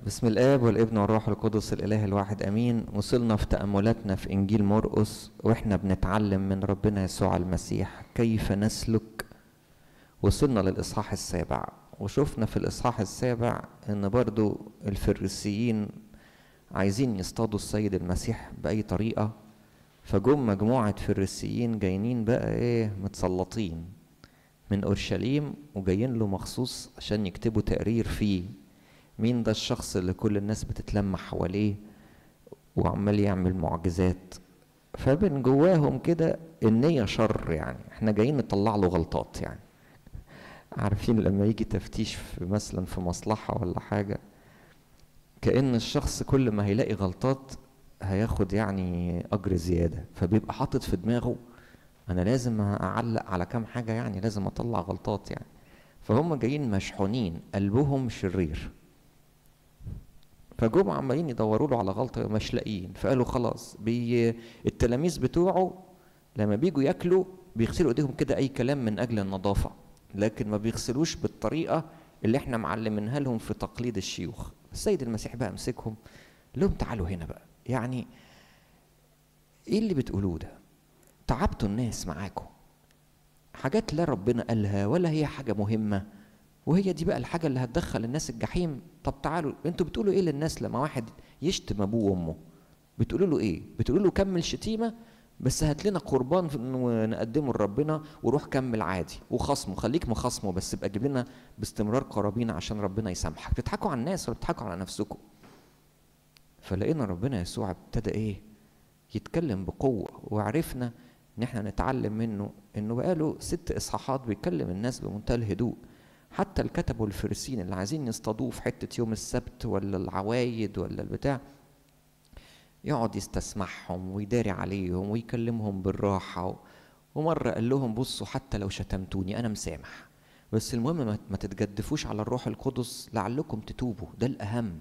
بسم الآب والابن والروح القدس الإله الواحد أمين وصلنا في تأملاتنا في إنجيل مرقس وإحنا بنتعلم من ربنا يسوع المسيح كيف نسلك وصلنا للإصحاح السابع وشفنا في الإصحاح السابع إن برضو الفريسيين عايزين يصطادوا السيد المسيح بأي طريقة فجم مجموعة فريسيين جايين بقى إيه متسلطين من أورشليم وجايين له مخصوص عشان يكتبوا تقرير فيه مين ده الشخص اللي كل الناس بتتلم حواليه وعمال يعمل معجزات فبن جواهم كده النية شر يعني احنا جايين نطلع له غلطات يعني عارفين لما يجي تفتيش في مثلا في مصلحة ولا حاجة كأن الشخص كل ما هيلاقي غلطات هياخد يعني أجر زيادة فبيبقى حاطط في دماغه أنا لازم أعلق على كام حاجة يعني لازم أطلع غلطات يعني فهم جايين مشحونين قلبهم شرير فجم عمالين يدوروا له على غلطه مش لاقيين فقالوا خلاص بي التلاميذ بتوعه لما بيجوا ياكلوا بيغسلوا ايديهم كده اي كلام من اجل النظافه لكن ما بيغسلوش بالطريقه اللي احنا معلمينها لهم في تقليد الشيوخ السيد المسيح بقى مسكهم لهم تعالوا هنا بقى يعني ايه اللي بتقولوه ده تعبتوا الناس معاكم حاجات لا ربنا قالها ولا هي حاجه مهمه وهي دي بقى الحاجه اللي هتدخل الناس الجحيم طب تعالوا انتوا بتقولوا ايه للناس لما واحد يشتم ابوه وامه بتقولوا له ايه بتقولوا له كمل شتيمه بس هات لنا قربان ونقدمه لربنا وروح كمل عادي وخصمه خليك مخصمه بس ابقى جيب لنا باستمرار قرابين عشان ربنا يسامحك بتضحكوا على الناس ولا بتضحكوا على نفسكم فلقينا ربنا يسوع ابتدى ايه يتكلم بقوه وعرفنا ان احنا نتعلم منه انه بقاله ست اصحاحات بيكلم الناس بمنتهى الهدوء حتى الكتب والفريسين اللي عايزين يصطادوه في حتة يوم السبت ولا العوايد ولا البتاع يقعد يستسمعهم ويداري عليهم ويكلمهم بالراحة ومرة قال لهم بصوا حتى لو شتمتوني أنا مسامح بس المهم ما تتجدفوش على الروح القدس لعلكم تتوبوا ده الأهم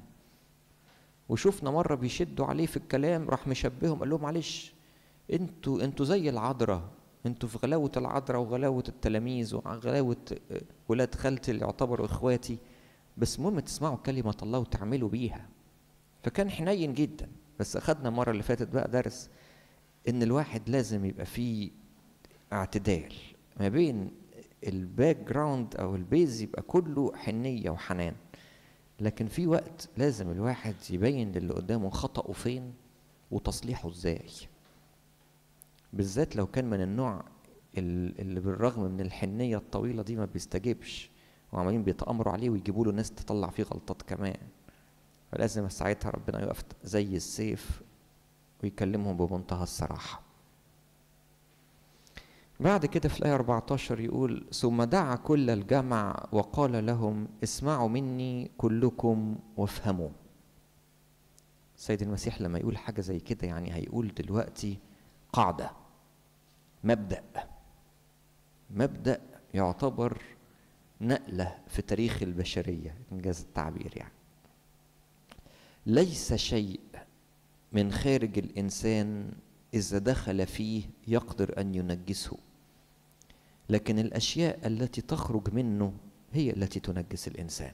وشفنا مرة بيشدوا عليه في الكلام راح مشبههم قال لهم معلش انتوا انتوا زي العذراء انتوا في غلاوة العذراء وغلاوة التلاميذ وغلاوة ولاد خالتي اللي يعتبروا اخواتي بس المهم تسمعوا كلمة الله وتعملوا بيها فكان حنين جدا بس اخدنا المرة اللي فاتت بقى درس ان الواحد لازم يبقى فيه اعتدال ما بين الباك جراوند او البيز يبقى كله حنية وحنان لكن في وقت لازم الواحد يبين للي قدامه خطأه فين وتصليحه ازاي بالذات لو كان من النوع اللي بالرغم من الحنيه الطويله دي ما بيستجيبش وعمالين بيتامروا عليه ويجيبوا له ناس تطلع فيه غلطات كمان فلازم ساعتها ربنا يقف زي السيف ويكلمهم بمنتهى الصراحه بعد كده في الآية 14 يقول ثم دعا كل الجمع وقال لهم اسمعوا مني كلكم وافهموا السيد المسيح لما يقول حاجة زي كده يعني هيقول دلوقتي قاعدة مبدأ مبدأ يعتبر نقلة في تاريخ البشرية إنجاز التعبير يعني ليس شيء من خارج الإنسان إذا دخل فيه يقدر أن ينجسه لكن الأشياء التي تخرج منه هي التي تنجس الإنسان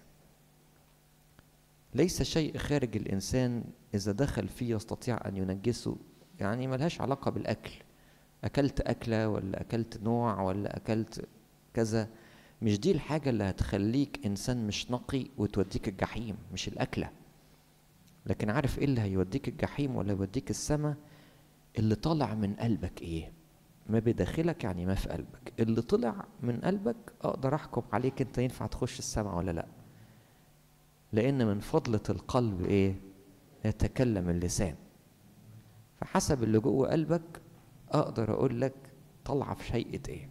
ليس شيء خارج الإنسان إذا دخل فيه يستطيع أن ينجسه يعني ملهاش علاقة بالأكل أكلت أكلة ولا أكلت نوع ولا أكلت كذا مش دي الحاجة اللي هتخليك إنسان مش نقي وتوديك الجحيم مش الأكلة لكن عارف إيه اللي هيوديك الجحيم ولا يوديك السما اللي طالع من قلبك إيه ما بداخلك يعني ما في قلبك اللي طلع من قلبك أقدر أحكم عليك أنت ينفع تخش السما ولا لأ لأن من فضلة القلب إيه يتكلم اللسان فحسب اللي جوه قلبك اقدر اقول لك طالعه في شيء ايه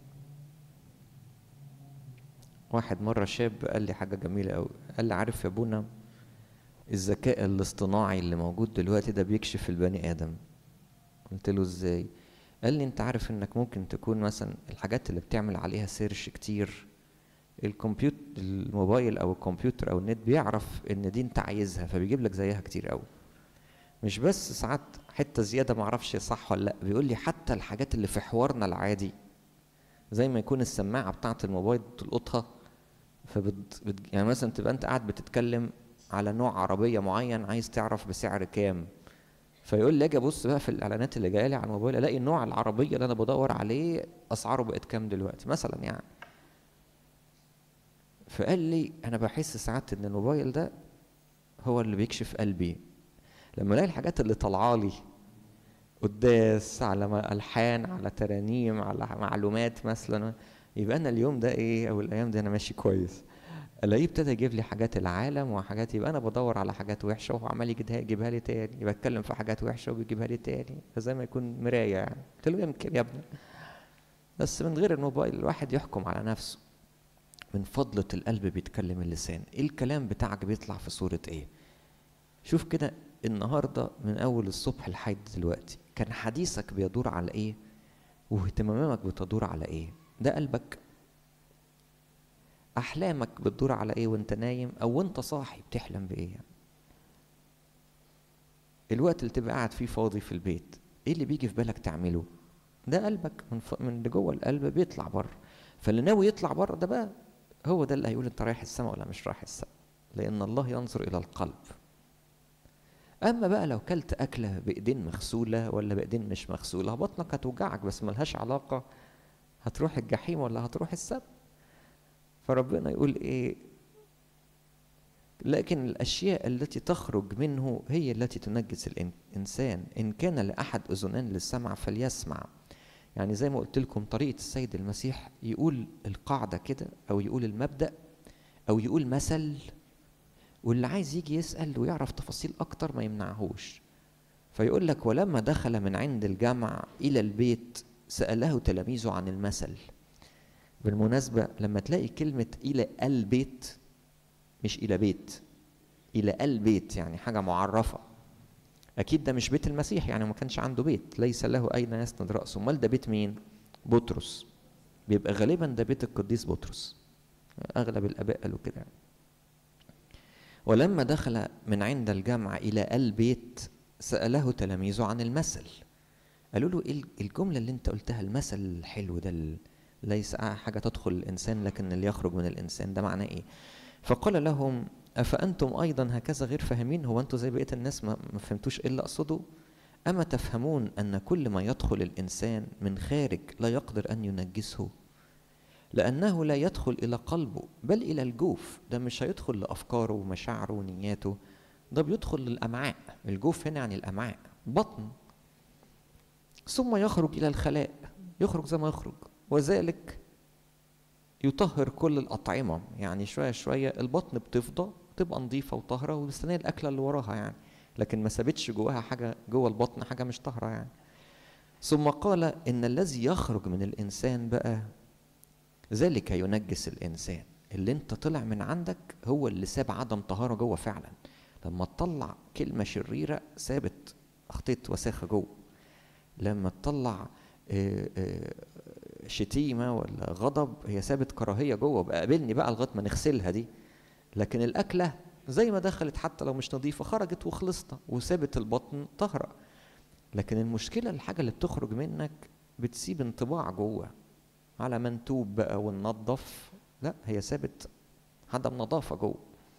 واحد مره شاب قال لي حاجه جميله قوي قال لي عارف يا ابونا الذكاء الاصطناعي اللي موجود دلوقتي ده بيكشف البني ادم قلت له ازاي قال لي انت عارف انك ممكن تكون مثلا الحاجات اللي بتعمل عليها سيرش كتير الكمبيوتر الموبايل او الكمبيوتر او النت بيعرف ان دي انت عايزها فبيجيب لك زيها كتير قوي مش بس ساعات حته زياده ما اعرفش صح ولا لا بيقول لي حتى الحاجات اللي في حوارنا العادي زي ما يكون السماعه بتاعه الموبايل تلقطها فبت بت يعني مثلا تبقى انت قاعد بتتكلم على نوع عربيه معين عايز تعرف بسعر كام فيقول لي اجي ابص بقى في الاعلانات اللي جايه لي على الموبايل الاقي نوع العربيه اللي انا بدور عليه اسعاره بقت كام دلوقتي مثلا يعني فقال لي انا بحس ساعات ان الموبايل ده هو اللي بيكشف قلبي لما الاقي الحاجات اللي طالعه لي قداس على الحان على ترانيم على معلومات مثلا يبقى انا اليوم ده ايه او الايام دي انا ماشي كويس الاقيه ابتدى يجيب لي حاجات العالم وحاجات يبقى انا بدور على حاجات وحشه وهو عمال يجيبها يجيبها لي تاني بتكلم في حاجات وحشه وبيجيبها لي تاني فزي ما يكون مرايه يعني قلت له يمكن يا ابني بس من غير الموبايل الواحد يحكم على نفسه من فضلة القلب بيتكلم اللسان ايه الكلام بتاعك بيطلع في صورة ايه شوف كده النهاردة من أول الصبح لحد دلوقتي كان حديثك بيدور على ايه واهتمامك بتدور على ايه ده قلبك احلامك بتدور على ايه وانت نايم او وانت صاحي بتحلم بايه يعني. الوقت اللي تبقى قاعد فيه فاضي في البيت ايه اللي بيجي في بالك تعمله ده قلبك من ف... من اللي جوه القلب بيطلع بره فاللي ناوي يطلع بره ده بقى هو ده اللي هيقول انت رايح السماء ولا مش رايح السماء لان الله ينظر الى القلب اما بقى لو كلت اكله بايدين مغسوله ولا بايدين مش مغسوله بطنك هتوجعك بس ملهاش علاقه هتروح الجحيم ولا هتروح السماء فربنا يقول ايه لكن الاشياء التي تخرج منه هي التي تنجس الانسان ان كان لاحد اذنان للسمع فليسمع يعني زي ما قلت لكم طريقه السيد المسيح يقول القاعده كده او يقول المبدا او يقول مثل واللي عايز يجي يسال ويعرف تفاصيل اكتر ما يمنعهوش فيقول لك ولما دخل من عند الجمع الى البيت ساله تلاميذه عن المثل بالمناسبة لما تلاقي كلمة إلى البيت مش إلى بيت إلى البيت يعني حاجة معرفة أكيد ده مش بيت المسيح يعني ما كانش عنده بيت ليس له أين يسند رأسه أمال ده بيت مين؟ بطرس بيبقى غالبا ده بيت القديس بطرس أغلب الآباء قالوا كده ولما دخل من عند الجمع إلى البيت سأله تلاميذه عن المثل قالوا له إيه الجملة اللي أنت قلتها المثل الحلو ده ليس حاجة تدخل الإنسان لكن اللي يخرج من الإنسان ده معناه إيه؟ فقال لهم أفأنتم أيضا هكذا غير فاهمين هو أنتم زي بقية الناس ما, ما فهمتوش إيه اللي أقصده؟ أما تفهمون أن كل ما يدخل الإنسان من خارج لا يقدر أن ينجسه لأنه لا يدخل إلى قلبه بل إلى الجوف ده مش هيدخل لأفكاره ومشاعره ونياته ده بيدخل للأمعاء الجوف هنا يعني الأمعاء بطن ثم يخرج إلى الخلاء يخرج زي ما يخرج وذلك يطهر كل الأطعمة يعني شوية شوية البطن بتفضى تبقى نظيفة وطاهرة ومستنية الأكلة اللي وراها يعني لكن ما سابتش جواها حاجة جوه البطن حاجة مش طاهرة يعني ثم قال إن الذي يخرج من الإنسان بقى ذلك ينجس الإنسان اللي أنت طلع من عندك هو اللي ساب عدم طهارة جوه فعلا لما تطلع كلمة شريرة سابت أخطيت وساخة جوه لما تطلع آآ آآ شتيمه ولا غضب هي سابت كراهيه جوه بقى قابلني بقى لغايه ما نغسلها دي لكن الاكله زي ما دخلت حتى لو مش نظيفه خرجت وخلصنا وسابت البطن طهره لكن المشكله الحاجه اللي بتخرج منك بتسيب انطباع جوه على منتوب بقى وننظف لا هي سابت عدم نظافه جوه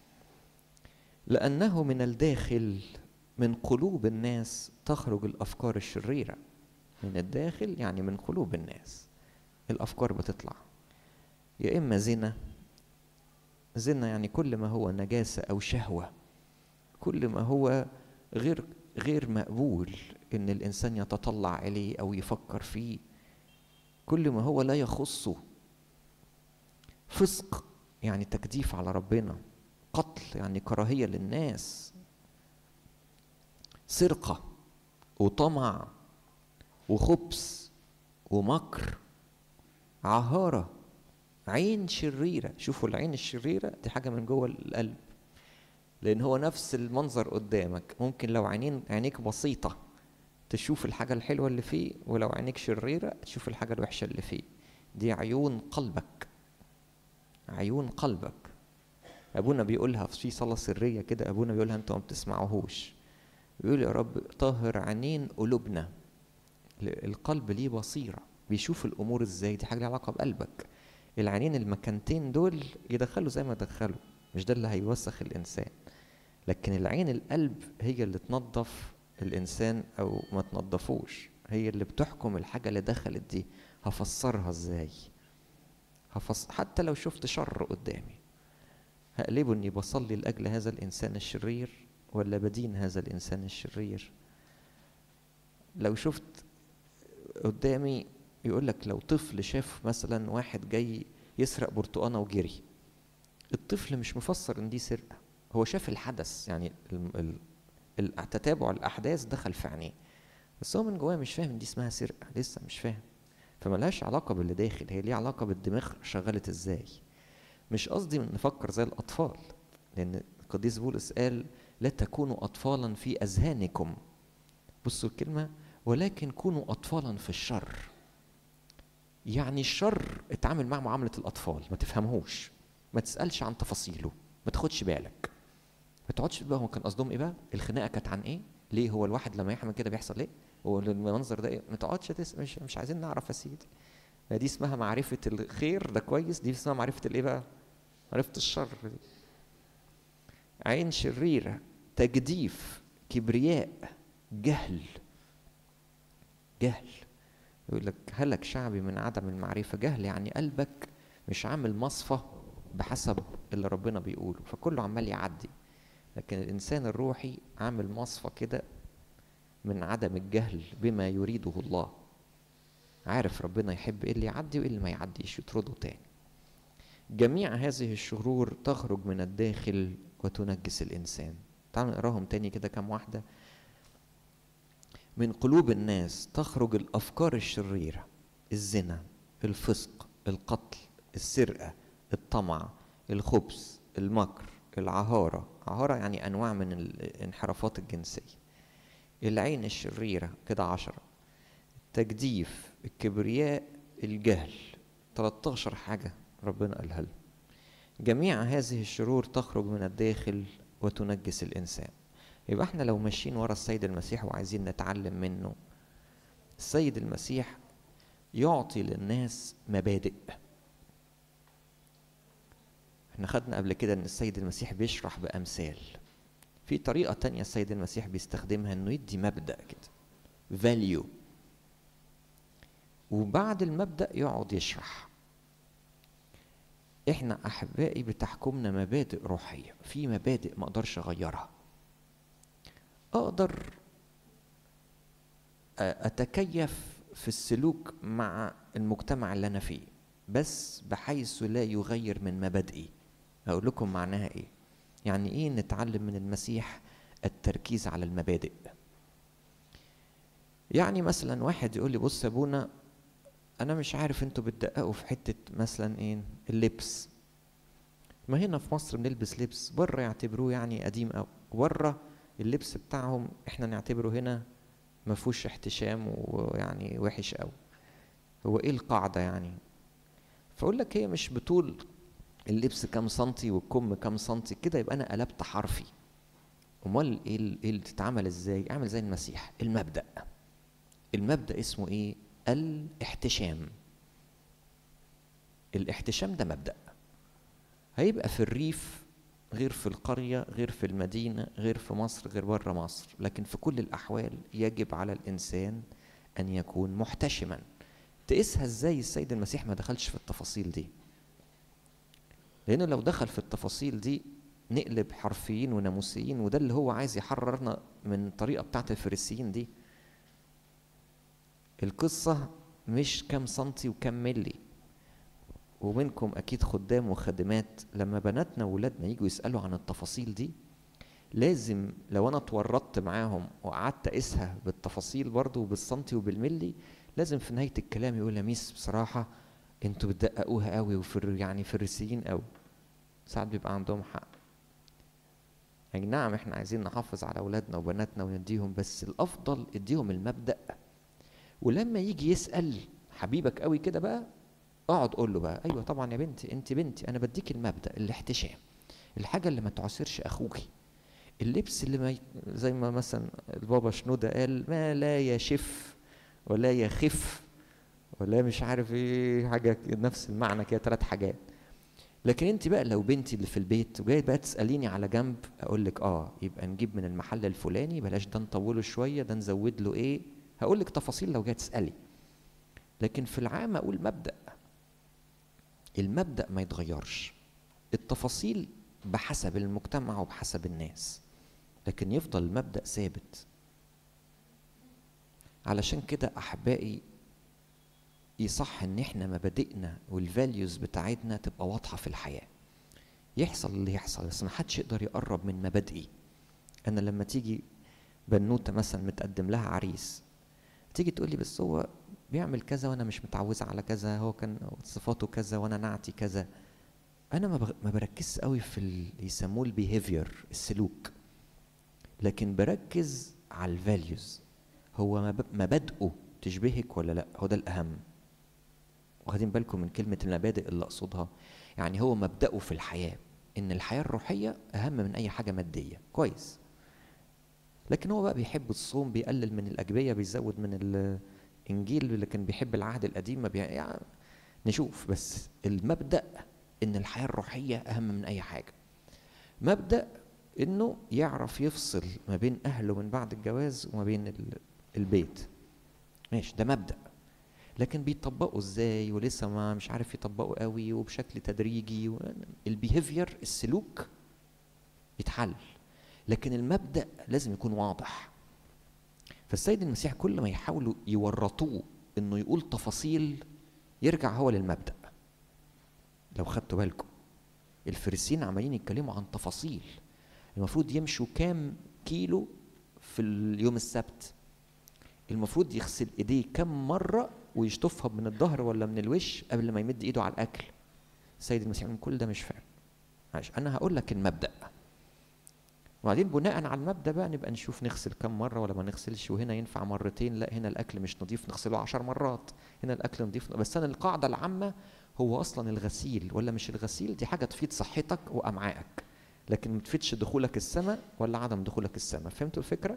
لانه من الداخل من قلوب الناس تخرج الافكار الشريره من الداخل يعني من قلوب الناس الافكار بتطلع يا اما زنا زنا يعني كل ما هو نجاسه او شهوه كل ما هو غير غير مقبول ان الانسان يتطلع اليه او يفكر فيه كل ما هو لا يخصه فسق يعني تجديف على ربنا قتل يعني كراهيه للناس سرقه وطمع وخبث ومكر عهارة عين شريرة شوفوا العين الشريرة دي حاجة من جوه القلب لأن هو نفس المنظر قدامك ممكن لو عينين عينيك بسيطة تشوف الحاجة الحلوة اللي فيه ولو عينيك شريرة تشوف الحاجة الوحشة اللي فيه دي عيون قلبك عيون قلبك أبونا بيقولها في صلاة سرية كده أبونا بيقولها أنتوا ما بتسمعوهوش بيقول يا رب طهر عينين قلوبنا القلب ليه بصيرة بيشوف الأمور إزاي دي حاجة لها علاقة بقلبك العينين المكانتين دول يدخلوا زي ما يدخلوا مش ده اللي هيوسخ الإنسان لكن العين القلب هي اللي تنظف الانسان او ما تنظفوش هي اللي بتحكم الحاجه اللي دخلت دي هفسرها ازاي هفص... حتى لو شفت شر قدامي هقلبه اني بصلي لاجل هذا الانسان الشرير ولا بدين هذا الانسان الشرير لو شفت قدامي يقول لك لو طفل شاف مثلا واحد جاي يسرق برتقانه وجري الطفل مش مفسر ان دي سرقه هو شاف الحدث يعني ال... ال... تتابع الاحداث دخل في عينيه بس هو من جواه مش فاهم دي اسمها سرقه لسه مش فاهم فملهاش علاقه باللي داخل هي ليها علاقه بالدماغ شغلت ازاي مش قصدي نفكر زي الاطفال لان القديس بولس قال لا تكونوا اطفالا في اذهانكم بصوا الكلمه ولكن كونوا اطفالا في الشر يعني الشر اتعامل معه معامله الاطفال ما تفهمهوش ما تسالش عن تفاصيله ما تاخدش بالك ما تقعدش بقى هو كان قصدهم ايه بقى الخناقه كانت عن ايه ليه هو الواحد لما يعمل كده بيحصل ايه هو المنظر ده ايه ما تقعدش تس... مش مش عايزين نعرف يا سيدي دي اسمها معرفه الخير ده كويس دي اسمها معرفه الايه بقى معرفه الشر دي عين شريره تجديف كبرياء جهل جهل يقول لك هلك شعبي من عدم المعرفه جهل يعني قلبك مش عامل مصفى بحسب اللي ربنا بيقوله فكله عمال يعدي لكن الانسان الروحي عامل مصفى كده من عدم الجهل بما يريده الله عارف ربنا يحب ايه اللي يعدي وايه اللي ما يعديش يطرده تاني جميع هذه الشرور تخرج من الداخل وتنجس الانسان تعالوا نقراهم تاني كده كام واحده من قلوب الناس تخرج الافكار الشريره الزنا الفسق القتل السرقه الطمع الخبث المكر العهاره عهاره يعني انواع من الانحرافات الجنسيه العين الشريره كده عشرة التجديف الكبرياء الجهل 13 حاجه ربنا قالها لنا جميع هذه الشرور تخرج من الداخل وتنجس الانسان يبقى احنا لو ماشيين ورا السيد المسيح وعايزين نتعلم منه السيد المسيح يعطي للناس مبادئ احنا خدنا قبل كده ان السيد المسيح بيشرح بامثال في طريقة تانية السيد المسيح بيستخدمها انه يدي مبدأ كده value وبعد المبدأ يقعد يشرح احنا احبائي بتحكمنا مبادئ روحية في مبادئ ما اقدرش اغيرها اقدر اتكيف في السلوك مع المجتمع اللي انا فيه بس بحيث لا يغير من مبادئي اقول لكم معناها ايه يعني ايه نتعلم من المسيح التركيز على المبادئ يعني مثلا واحد يقول لي بص يا ابونا انا مش عارف انتوا بتدققوا في حته مثلا ايه اللبس ما هنا في مصر بنلبس لبس بره يعتبروه يعني قديم او بره اللبس بتاعهم احنا نعتبره هنا ما فيهوش احتشام ويعني وحش قوي هو ايه القاعده يعني فاقول لك هي مش بطول اللبس كام سنتي والكم كام سنتي كده يبقى انا قلبت حرفي امال ايه ايه اللي تتعمل ازاي اعمل زي المسيح المبدا المبدا اسمه ايه الاحتشام الاحتشام ده مبدا هيبقى في الريف غير في القرية غير في المدينة غير في مصر غير بره مصر لكن في كل الأحوال يجب على الإنسان أن يكون محتشما تقيسها إزاي السيد المسيح ما دخلش في التفاصيل دي لأنه لو دخل في التفاصيل دي نقلب حرفيين وناموسيين وده اللي هو عايز يحررنا من الطريقة بتاعت الفريسيين دي القصة مش كام سنتي وكام ملي ومنكم أكيد خدام وخادمات لما بناتنا وولادنا يجوا يسألوا عن التفاصيل دي لازم لو أنا اتورطت معاهم وقعدت أقيسها بالتفاصيل برضو وبالسنتي وبالملي لازم في نهاية الكلام يقول يا ميس بصراحة انتوا بتدققوها قوي وفر يعني فريسيين قوي ساعات بيبقى عندهم حق يعني نعم احنا عايزين نحافظ على اولادنا وبناتنا ونديهم بس الافضل اديهم المبدا ولما يجي يسال حبيبك قوي كده بقى اقعد قول له بقى ايوه طبعا يا بنتي انت بنتي انا بديك المبدا الاحتشام الحاجه اللي ما تعسرش اخوكي اللبس اللي ما ي... زي ما مثلا البابا شنودة قال ما لا يشف ولا يخف ولا مش عارف ايه حاجه نفس المعنى كده ثلاث حاجات لكن انت بقى لو بنتي اللي في البيت وجايه بقى تساليني على جنب اقول لك اه يبقى نجيب من المحل الفلاني بلاش ده نطوله شويه ده نزود له ايه هقول لك تفاصيل لو جايه تسالي لكن في العام اقول مبدا المبدا ما يتغيرش التفاصيل بحسب المجتمع وبحسب الناس لكن يفضل المبدا ثابت علشان كده احبائي يصح ان احنا مبادئنا والفاليوز بتاعتنا تبقى واضحه في الحياه يحصل اللي يحصل بس ما حدش يقدر يقرب من مبادئي انا لما تيجي بنوته مثلا متقدم لها عريس تيجي تقول لي بس هو بيعمل كذا وانا مش متعوزه على كذا هو كان صفاته كذا وانا نعتي كذا انا ما ما بركزش قوي في اللي يسموه البيهيفير السلوك لكن بركز على الفاليوز هو مبادئه تشبهك ولا لا هو ده الاهم واخدين بالكم من كلمه المبادئ اللي اقصدها يعني هو مبدأه في الحياه ان الحياه الروحيه اهم من اي حاجه ماديه كويس لكن هو بقى بيحب الصوم بيقلل من الاجبيه بيزود من الانجيل لكن بيحب العهد القديم ما بي... يعني نشوف بس المبدا ان الحياه الروحيه اهم من اي حاجه مبدا انه يعرف يفصل ما بين اهله من بعد الجواز وما بين البيت ماشي ده مبدا لكن بيطبقوا ازاي ولسه ما مش عارف يطبقوا قوي وبشكل تدريجي البيهيفير السلوك يتحل لكن المبدا لازم يكون واضح فالسيد المسيح كل ما يحاولوا يورطوه انه يقول تفاصيل يرجع هو للمبدا لو خدتوا بالكم الفريسيين عمالين يتكلموا عن تفاصيل المفروض يمشوا كام كيلو في اليوم السبت المفروض يغسل ايديه كم مره ويشطفها من الظهر ولا من الوش قبل ما يمد ايده على الاكل السيد المسيح من كل ده مش فاهم معلش انا هقول لك المبدا وبعدين بناء على المبدا بقى نبقى نشوف نغسل كم مره ولا ما نغسلش وهنا ينفع مرتين لا هنا الاكل مش نظيف نغسله عشر مرات هنا الاكل نظيف بس انا القاعده العامه هو اصلا الغسيل ولا مش الغسيل دي حاجه تفيد صحتك وامعائك لكن ما تفيدش دخولك السماء ولا عدم دخولك السماء فهمتوا الفكره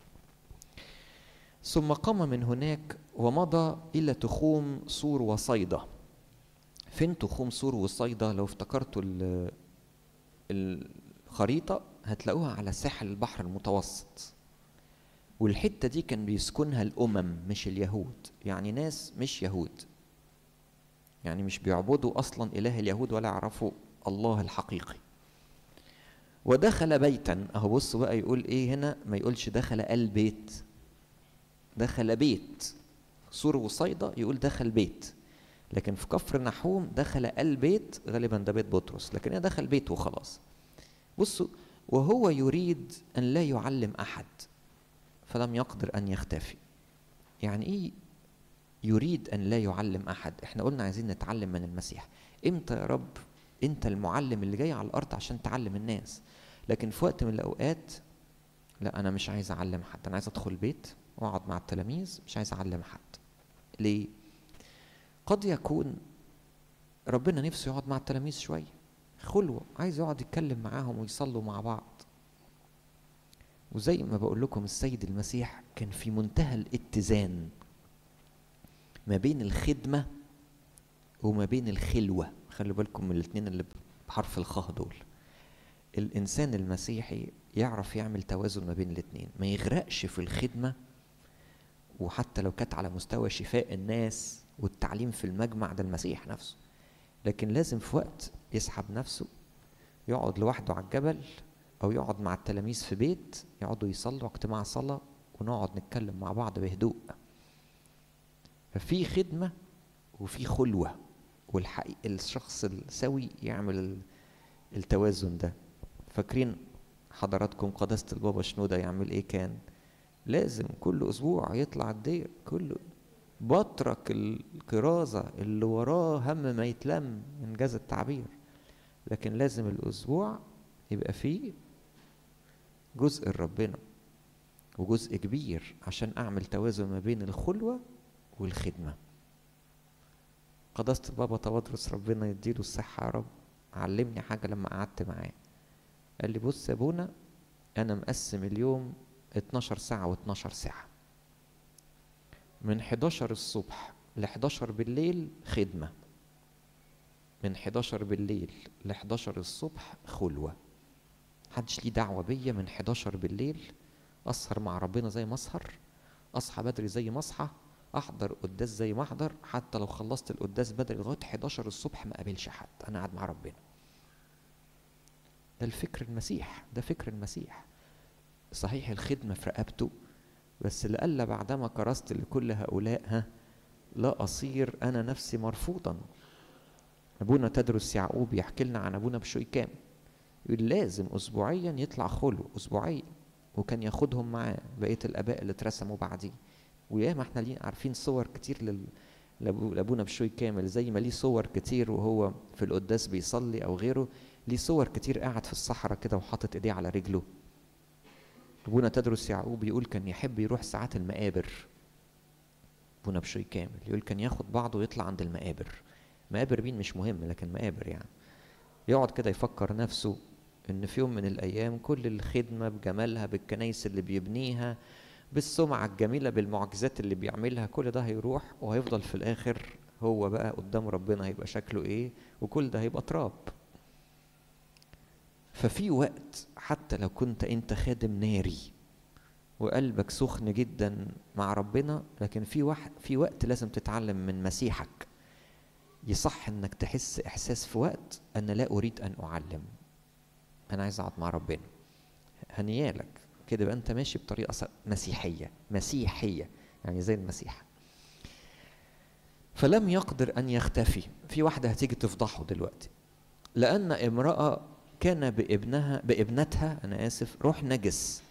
ثم قام من هناك ومضى الى تخوم سور وصيدا فين تخوم سور وصيدا لو افتكرتوا الخريطه هتلاقوها على ساحل البحر المتوسط والحته دي كان بيسكنها الامم مش اليهود يعني ناس مش يهود يعني مش بيعبدوا اصلا اله اليهود ولا يعرفوا الله الحقيقي ودخل بيتا اهو بصوا بقى يقول ايه هنا ما يقولش دخل البيت دخل بيت سور وصيدا يقول دخل بيت لكن في كفر نحوم دخل البيت غالبا ده بيت بطرس لكن هنا دخل بيت وخلاص بصوا وهو يريد ان لا يعلم احد فلم يقدر ان يختفي يعني ايه يريد ان لا يعلم احد احنا قلنا عايزين نتعلم من المسيح امتى يا رب انت المعلم اللي جاي على الارض عشان تعلم الناس لكن في وقت من الاوقات لا انا مش عايز اعلم حد انا عايز ادخل البيت واقعد مع التلاميذ مش عايز اعلم حد ليه قد يكون ربنا نفسه يقعد مع التلاميذ شويه خلوه عايز يقعد يتكلم معاهم ويصلوا مع بعض وزي ما بقول لكم السيد المسيح كان في منتهى الاتزان ما بين الخدمه وما بين الخلوه خلوا بالكم من الاثنين اللي بحرف الخاء دول الانسان المسيحي يعرف يعمل توازن ما بين الاثنين ما يغرقش في الخدمه وحتى لو كانت على مستوى شفاء الناس والتعليم في المجمع ده المسيح نفسه لكن لازم في وقت يسحب نفسه يقعد لوحده على الجبل او يقعد مع التلاميذ في بيت يقعدوا يصلوا اجتماع صلاه ونقعد نتكلم مع بعض بهدوء ففي خدمه وفي خلوه والحقيقة الشخص السوي يعمل التوازن ده فاكرين حضراتكم قداسة البابا شنودة يعمل ايه كان لازم كل اسبوع يطلع الدير كل بطرك الكرازة اللي وراه هم ما يتلم انجاز التعبير لكن لازم الاسبوع يبقى فيه جزء لربنا وجزء كبير عشان اعمل توازن ما بين الخلوة والخدمه قداسة البابا تواضرس ربنا يديله الصحة يا رب علمني حاجة لما قعدت معاه قال لي بص يا ابونا أنا مقسم اليوم 12 ساعة و12 ساعة من 11 الصبح ل 11 بالليل خدمة من 11 بالليل ل 11 الصبح خلوة محدش ليه دعوة بيا من 11 بالليل أسهر مع ربنا زي ما أسهر أصحى بدري زي ما أصحى أحضر قداس زي ما أحضر حتى لو خلصت القداس بدري لغاية 11 الصبح ما قابلش حد أنا قاعد مع ربنا ده الفكر المسيح ده فكر المسيح صحيح الخدمة في رقبته بس لألا بعدما كرست لكل هؤلاء ها لا أصير أنا نفسي مرفوضا أبونا تدرس يعقوب يحكي لنا عن أبونا بشوي كام يقول لازم أسبوعيا يطلع خلو أسبوعيا وكان ياخدهم معاه بقية الآباء اللي اترسموا بعديه وياما احنا ليه عارفين صور كتير لل... لابونا بشوي كامل زي ما ليه صور كتير وهو في القداس بيصلي او غيره ليه صور كتير قاعد في الصحراء كده وحاطط ايديه على رجله ابونا تدرس يعقوب يقول كان يحب يروح ساعات المقابر ابونا بشوي كامل يقول كان ياخد بعضه ويطلع عند المقابر مقابر مين مش مهم لكن مقابر يعني يقعد كده يفكر نفسه ان في يوم من الايام كل الخدمه بجمالها بالكنايس اللي بيبنيها بالسمعه الجميله بالمعجزات اللي بيعملها كل ده هيروح وهيفضل في الاخر هو بقى قدام ربنا هيبقى شكله ايه وكل ده هيبقى تراب ففي وقت حتى لو كنت انت خادم ناري وقلبك سخن جدا مع ربنا لكن في واحد في وقت لازم تتعلم من مسيحك يصح انك تحس احساس في وقت انا لا اريد ان اعلم انا عايز اقعد مع ربنا هنيالك كده يبقى انت ماشي بطريقه مسيحيه مسيحيه يعني زي المسيح فلم يقدر ان يختفي في واحده هتيجي تفضحه دلوقتي لان امراه كان بابنها بابنتها انا اسف روح نجس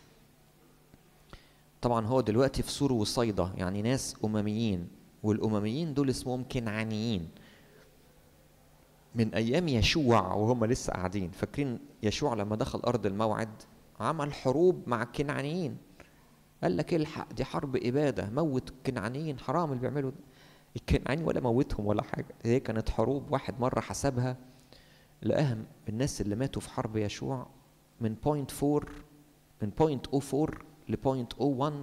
طبعا هو دلوقتي في سور وصيدا يعني ناس امميين والامميين دول اسمهم كنعانيين من ايام يشوع وهم لسه قاعدين فاكرين يشوع لما دخل ارض الموعد عمل حروب مع الكنعانيين قال لك الحق دي حرب اباده موت الكنعانيين حرام اللي بيعملوا الكنعانيين ولا موتهم ولا حاجه هي كانت حروب واحد مره حسبها لقاها الناس اللي ماتوا في حرب يشوع من بوينت 4 من بوينت 04 لبوينت 01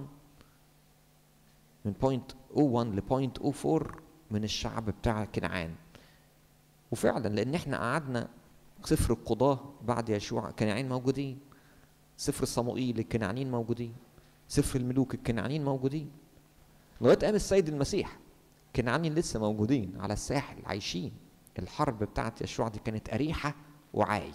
من بوينت 01 لبوينت 04 من الشعب بتاع كنعان وفعلا لان احنا قعدنا سفر القضاة بعد يشوع كنعان موجودين سفر صموئيل الكنعانيين موجودين سفر الملوك الكنعانيين موجودين لغايه قام السيد المسيح الكنعانيين لسه موجودين على الساحل عايشين الحرب بتاعت يشوع دي كانت أريحة وعاي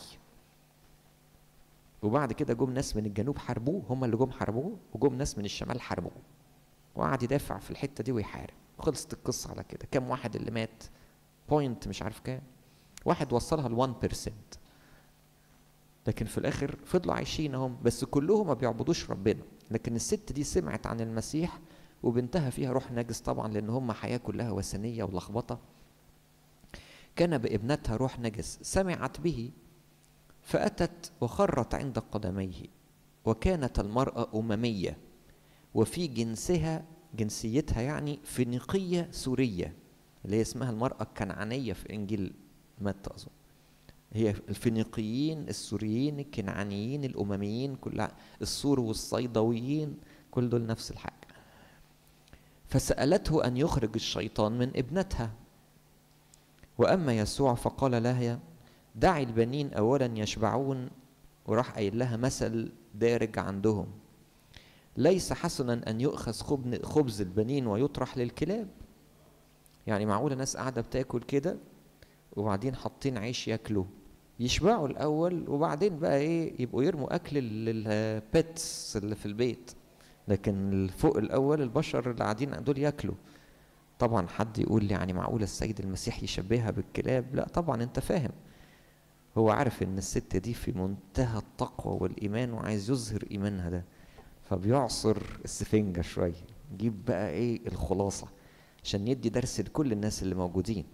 وبعد كده جم ناس من الجنوب حاربوه هم اللي جم حاربوه وجم ناس من الشمال حاربوه وقعد يدافع في الحتة دي ويحارب خلصت القصة على كده كم واحد اللي مات بوينت مش عارف كام واحد وصلها ل 1% لكن في الاخر فضلوا عايشين هم بس كلهم ما بيعبدوش ربنا لكن الست دي سمعت عن المسيح وبنتها فيها روح نجس طبعا لان هم حياه كلها وثنيه ولخبطه كان بابنتها روح نجس سمعت به فاتت وخرت عند قدميه وكانت المراه امميه وفي جنسها جنسيتها يعني فينيقيه سوريه اللي هي اسمها المراه الكنعانيه في انجيل متى اظن هي الفينيقيين السوريين الكنعانيين الامميين كلها السور والصيدويين كل دول نفس الحاجه فسالته ان يخرج الشيطان من ابنتها واما يسوع فقال لها دعي البنين اولا يشبعون وراح قايل لها مثل دارج عندهم ليس حسنا ان يؤخذ خبز البنين ويطرح للكلاب يعني معقوله ناس قاعده بتاكل كده وبعدين حاطين عيش ياكلوا يشبعوا الاول وبعدين بقى ايه يبقوا يرموا اكل للبيتس اللي في البيت لكن فوق الاول البشر اللي قاعدين دول ياكلوا طبعا حد يقول لي يعني معقول السيد المسيح يشبهها بالكلاب لا طبعا انت فاهم هو عارف ان الست دي في منتهى التقوى والايمان وعايز يظهر ايمانها ده فبيعصر السفنجه شويه يجيب بقى ايه الخلاصه عشان يدي درس لكل الناس اللي موجودين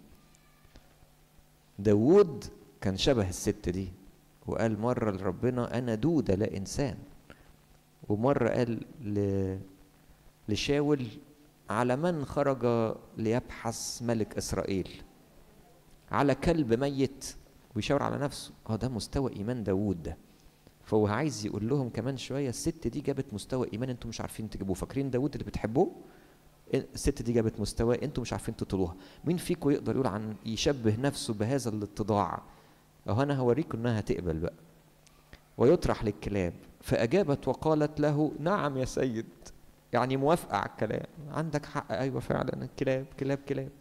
داوود كان شبه الست دي وقال مرة لربنا أنا دودة لا إنسان ومرة قال ل... لشاول على من خرج ليبحث ملك إسرائيل على كلب ميت ويشاور على نفسه اه ده مستوى إيمان داوود ده فهو عايز يقول لهم كمان شوية الست دي جابت مستوى إيمان انتم مش عارفين تجيبوه فاكرين داوود اللي بتحبوه الست دي جابت مستوى انتوا مش عارفين تطولوها مين فيكم يقدر يقول عن يشبه نفسه بهذا الاتضاع اهو انا هوريكم انها هتقبل بقى ويطرح للكلاب فاجابت وقالت له نعم يا سيد يعني موافقه على الكلام عندك حق ايوه فعلا الكلاب كلاب كلاب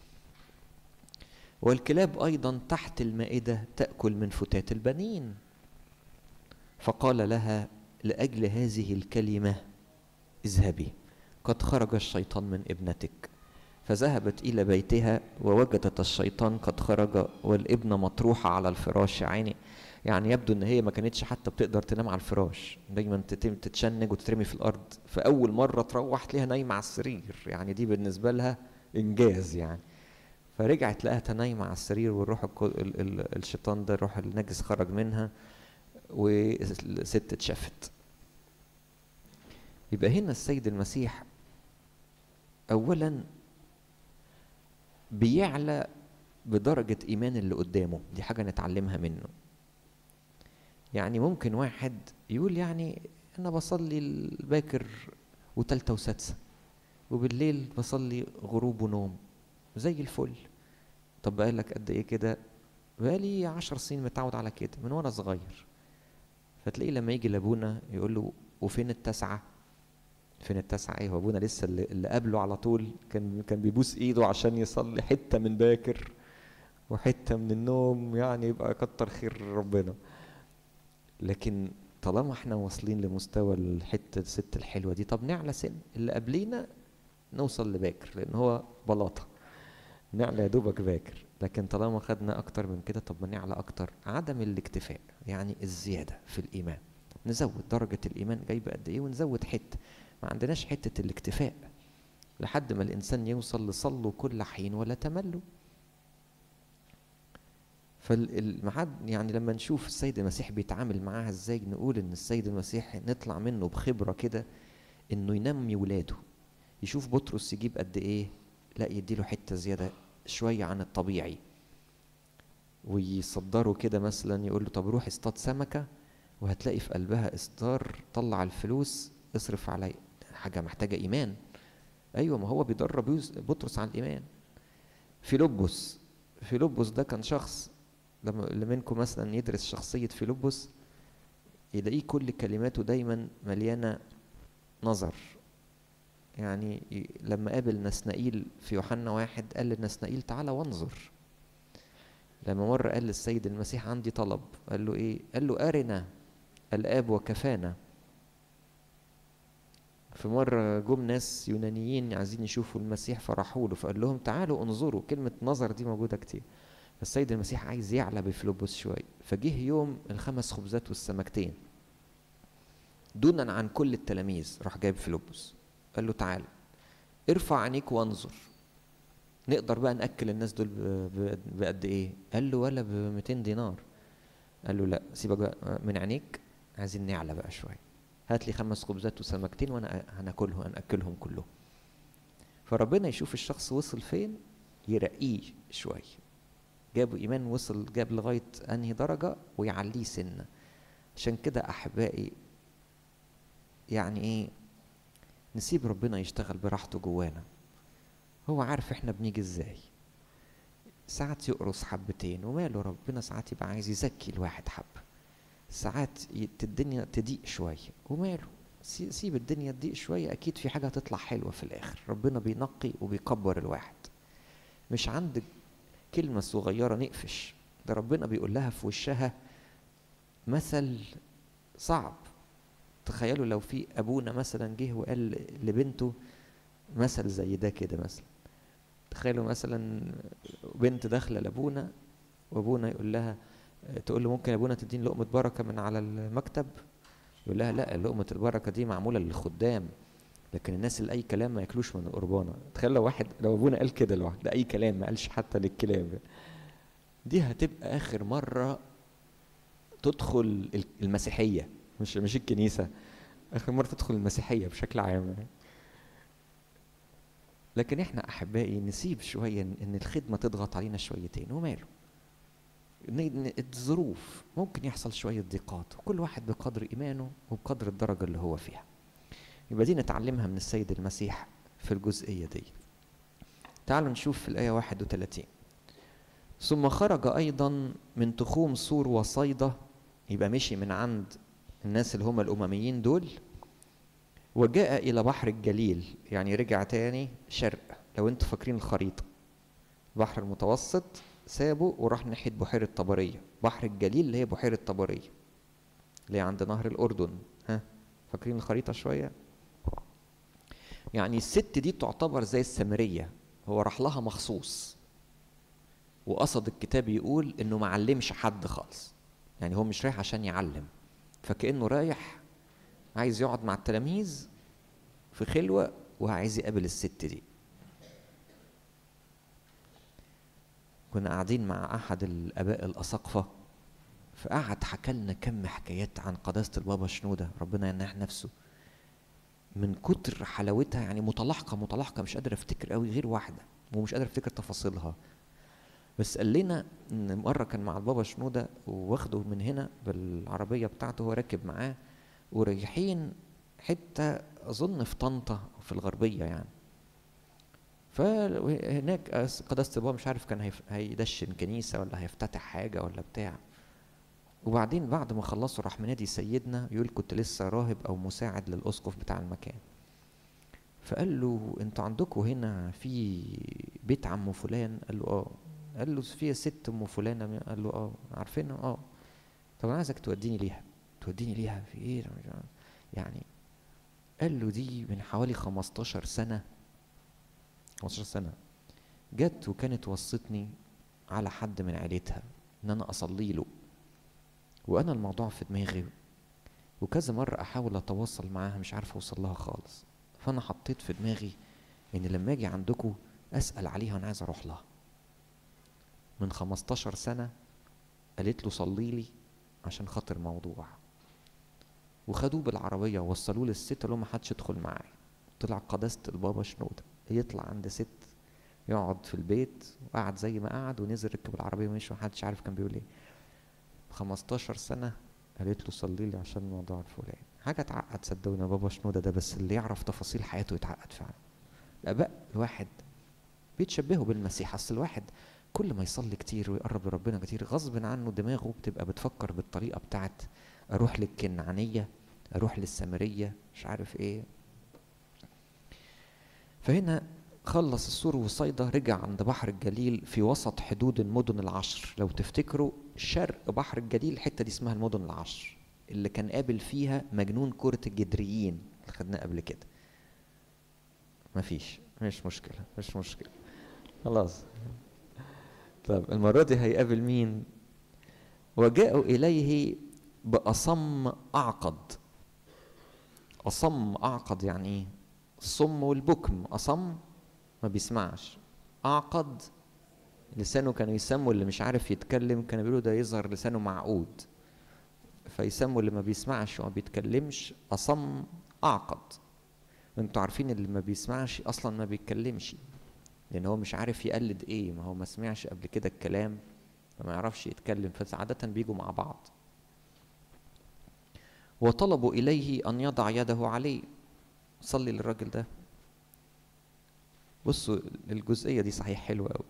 والكلاب ايضا تحت المائده تاكل من فتات البنين فقال لها لاجل هذه الكلمه اذهبي قد خرج الشيطان من ابنتك فذهبت الى بيتها ووجدت الشيطان قد خرج والابنه مطروحه على الفراش عيني يعني يبدو ان هي ما كانتش حتى بتقدر تنام على الفراش دايما تتشنج وتترمي في الارض فاول مره تروح تلاقيها نايمه على السرير يعني دي بالنسبه لها انجاز يعني فرجعت لقاها نايمه على السرير والروح الشيطان ده الروح النجس خرج منها والست اتشافت يبقى هنا السيد المسيح اولا بيعلى بدرجة إيمان اللي قدامه دي حاجة نتعلمها منه يعني ممكن واحد يقول يعني أنا بصلي الباكر وتالتة وسادسة وبالليل بصلي غروب ونوم زي الفل طب بقالك قد إيه كده بقالي عشر سنين متعود على كده من وأنا صغير فتلاقيه لما يجي لأبونا يقول له وفين التسعة فين التسعة ايه هو ابونا لسه اللي, اللي قبله على طول كان كان بيبوس ايده عشان يصلي حته من باكر وحته من النوم يعني يبقى كتر خير ربنا لكن طالما احنا واصلين لمستوى الحته الست الحلوه دي طب نعلى سن اللي قبلينا نوصل لباكر لان هو بلاطه نعلى يا دوبك باكر لكن طالما خدنا اكتر من كده طب ما نعلى اكتر عدم الاكتفاء يعني الزياده في الايمان نزود درجه الايمان جايبه قد ايه ونزود حته ما عندناش حتة الاكتفاء لحد ما الإنسان يوصل لصلوا كل حين ولا تملوا فالمعاد يعني لما نشوف السيد المسيح بيتعامل معاها ازاي نقول ان السيد المسيح نطلع منه بخبرة كده انه ينمي ولاده يشوف بطرس يجيب قد ايه لا يديله حتة زيادة شوية عن الطبيعي ويصدره كده مثلا يقول له طب روح اصطاد سمكة وهتلاقي في قلبها اصدار طلع الفلوس اصرف علي حاجة محتاجة إيمان أيوة ما هو بيدرب بطرس على الإيمان فيلبس فيلبس ده كان شخص لما اللي منكم مثلا يدرس شخصية فيلبس يلاقيه كل كلماته دايما مليانة نظر يعني لما قابل نسنائيل في يوحنا واحد قال لنسنائيل تعالى وانظر لما مرة قال للسيد المسيح عندي طلب قال له ايه قال له أرنا الآب وكفانا في مرة جم ناس يونانيين عايزين يشوفوا المسيح فراحوا له فقال لهم تعالوا انظروا كلمة نظر دي موجودة كتير السيد المسيح عايز يعلى بفلوبوس شوية فجه يوم الخمس خبزات والسمكتين دونا عن كل التلاميذ راح جايب فلوبوس قال له تعال ارفع عينيك وانظر نقدر بقى ناكل الناس دول بقد ايه قال له ولا ب 200 دينار قال له لا سيبك بقى من عينيك عايزين نعلى بقى شويه هات لي خمس خبزات وسمكتين وانا هناكلهم هناكلهم كلهم فربنا يشوف الشخص وصل فين يرقيه شويه جابوا ايمان وصل جاب لغايه انهي درجه ويعليه سنه عشان كده احبائي يعني ايه نسيب ربنا يشتغل براحته جوانا هو عارف احنا بنيجي ازاي ساعات يقرص حبتين وماله ربنا ساعات يبقى عايز يزكي الواحد حبه ساعات الدنيا تضيق شويه وماله سيب الدنيا تضيق شويه اكيد في حاجه هتطلع حلوه في الاخر ربنا بينقي وبيكبر الواحد مش عندك كلمه صغيره نقفش ده ربنا بيقول لها في وشها مثل صعب تخيلوا لو في ابونا مثلا جه وقال لبنته مثل زي ده كده مثلا تخيلوا مثلا بنت داخله لابونا وابونا يقول لها تقول له ممكن يا ابونا تديني لقمه بركه من على المكتب يقول لها لا لقمه البركه دي معموله للخدام لكن الناس اللي اي كلام ما ياكلوش من القربانه تخيل لو واحد لو ابونا قال كده لوحده لاي كلام ما قالش حتى للكلاب دي هتبقى اخر مره تدخل المسيحيه مش مش الكنيسه اخر مره تدخل المسيحيه بشكل عام لكن احنا احبائي نسيب شويه ان الخدمه تضغط علينا شويتين وماله الظروف ممكن يحصل شويه ضيقات وكل واحد بقدر ايمانه وبقدر الدرجه اللي هو فيها يبقى دي نتعلمها من السيد المسيح في الجزئية دي تعالوا نشوف في الآية 31 ثم خرج أيضا من تخوم سور وصيدا يبقى مشي من عند الناس اللي هم الأمميين دول وجاء إلى بحر الجليل يعني رجع تاني شرق لو انتوا فاكرين الخريطة بحر المتوسط سابه وراح ناحية بحيرة طبرية بحر الجليل اللي هي بحيرة طبرية اللي هي عند نهر الأردن ها فاكرين الخريطة شوية يعني الست دي تعتبر زي السامرية هو راح لها مخصوص وقصد الكتاب يقول انه ما علمش حد خالص يعني هو مش رايح عشان يعلم فكأنه رايح عايز يقعد مع التلاميذ في خلوة وعايز يقابل الست دي كنا قاعدين مع أحد الآباء الأساقفة فقعد حكى لنا كم حكايات عن قداسة البابا شنودة ربنا ينح نفسه من كتر حلاوتها يعني متلاحقة متلاحقة مش قادر أفتكر قوي غير واحدة ومش قادر أفتكر تفاصيلها بس قال لنا إن مرة كان مع البابا شنودة واخده من هنا بالعربية بتاعته هو راكب معاه ورايحين حتة أظن في طنطا في الغربية يعني فهناك قداسة البابا مش عارف كان هيدشن كنيسة ولا هيفتتح حاجة ولا بتاع وبعدين بعد ما خلصوا راح منادي سيدنا يقول كنت لسه راهب أو مساعد للأسقف بتاع المكان فقال له انتوا عندكم هنا في بيت عم فلان قال له اه قال له فيها ست ام فلانه قال له اه عارفينها اه طب انا عايزك توديني ليها توديني ليها في ايه يعني قال له دي من حوالي 15 سنه 15 سنه جت وكانت وصتني على حد من عيلتها ان انا اصلي له وانا الموضوع في دماغي وكذا مره احاول اتواصل معاها مش عارف اوصل لها خالص فانا حطيت في دماغي ان لما اجي عندكم اسال عليها انا عايز اروح لها من 15 سنه قالت له صلي لي عشان خاطر موضوع وخدوه بالعربيه ووصلوه للست اللي ما حدش يدخل معاه طلع قداسه البابا شنوده يطلع عند ست يقعد في البيت وقعد زي ما قعد ونزل ركب العربيه ومشي محدش عارف كان بيقول ايه 15 سنه قالت له صلي لي عشان الموضوع الفلاني حاجه تعقد صدقوني بابا شنوده ده بس اللي يعرف تفاصيل حياته يتعقد فعلا الاباء الواحد بيتشبهوا بالمسيح اصل الواحد كل ما يصلي كتير ويقرب لربنا كتير غصب عنه دماغه بتبقى بتفكر بالطريقه بتاعت اروح للكنعانيه اروح للسامريه مش عارف ايه فهنا خلص السور وصيدا رجع عند بحر الجليل في وسط حدود المدن العشر لو تفتكروا شرق بحر الجليل الحته دي اسمها المدن العشر اللي كان قابل فيها مجنون كرة الجدريين اللي خدناه قبل كده مفيش مش مشكلة مش مشكلة خلاص طب المرة دي هيقابل مين وجاءوا إليه بأصم أعقد أصم أعقد يعني إيه الصم والبكم أصم ما بيسمعش أعقد لسانه كانوا يسموا اللي مش عارف يتكلم كانوا بيقولوا ده يظهر لسانه معقود فيسموا اللي ما بيسمعش وما بيتكلمش أصم أعقد انتوا عارفين اللي ما بيسمعش أصلا ما بيتكلمش لأن هو مش عارف يقلد إيه ما هو ما سمعش قبل كده الكلام فما يعرفش يتكلم فعادة بيجوا مع بعض وطلبوا إليه أن يضع يده عليه صلي للراجل ده بصوا الجزئية دي صحيح حلوة أوي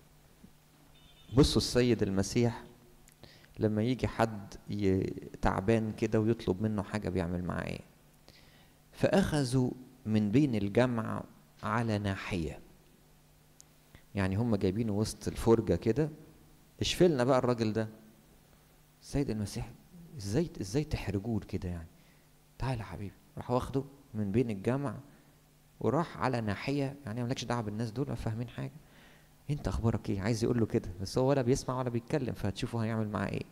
بصوا السيد المسيح لما يجي حد تعبان كده ويطلب منه حاجة بيعمل معاه ايه فأخذوا من بين الجمع على ناحية يعني هم جايبينه وسط الفرجة كده اشفلنا بقى الراجل ده السيد المسيح ازاي ازاي تحرجوه كده يعني تعالى يا حبيبي راح واخده من بين الجمع وراح على ناحية يعني مالكش دعوة بالناس دول فاهمين حاجة انت اخبارك ايه عايز يقول له كده بس هو ولا بيسمع ولا بيتكلم فهتشوفوا هيعمل معاه ايه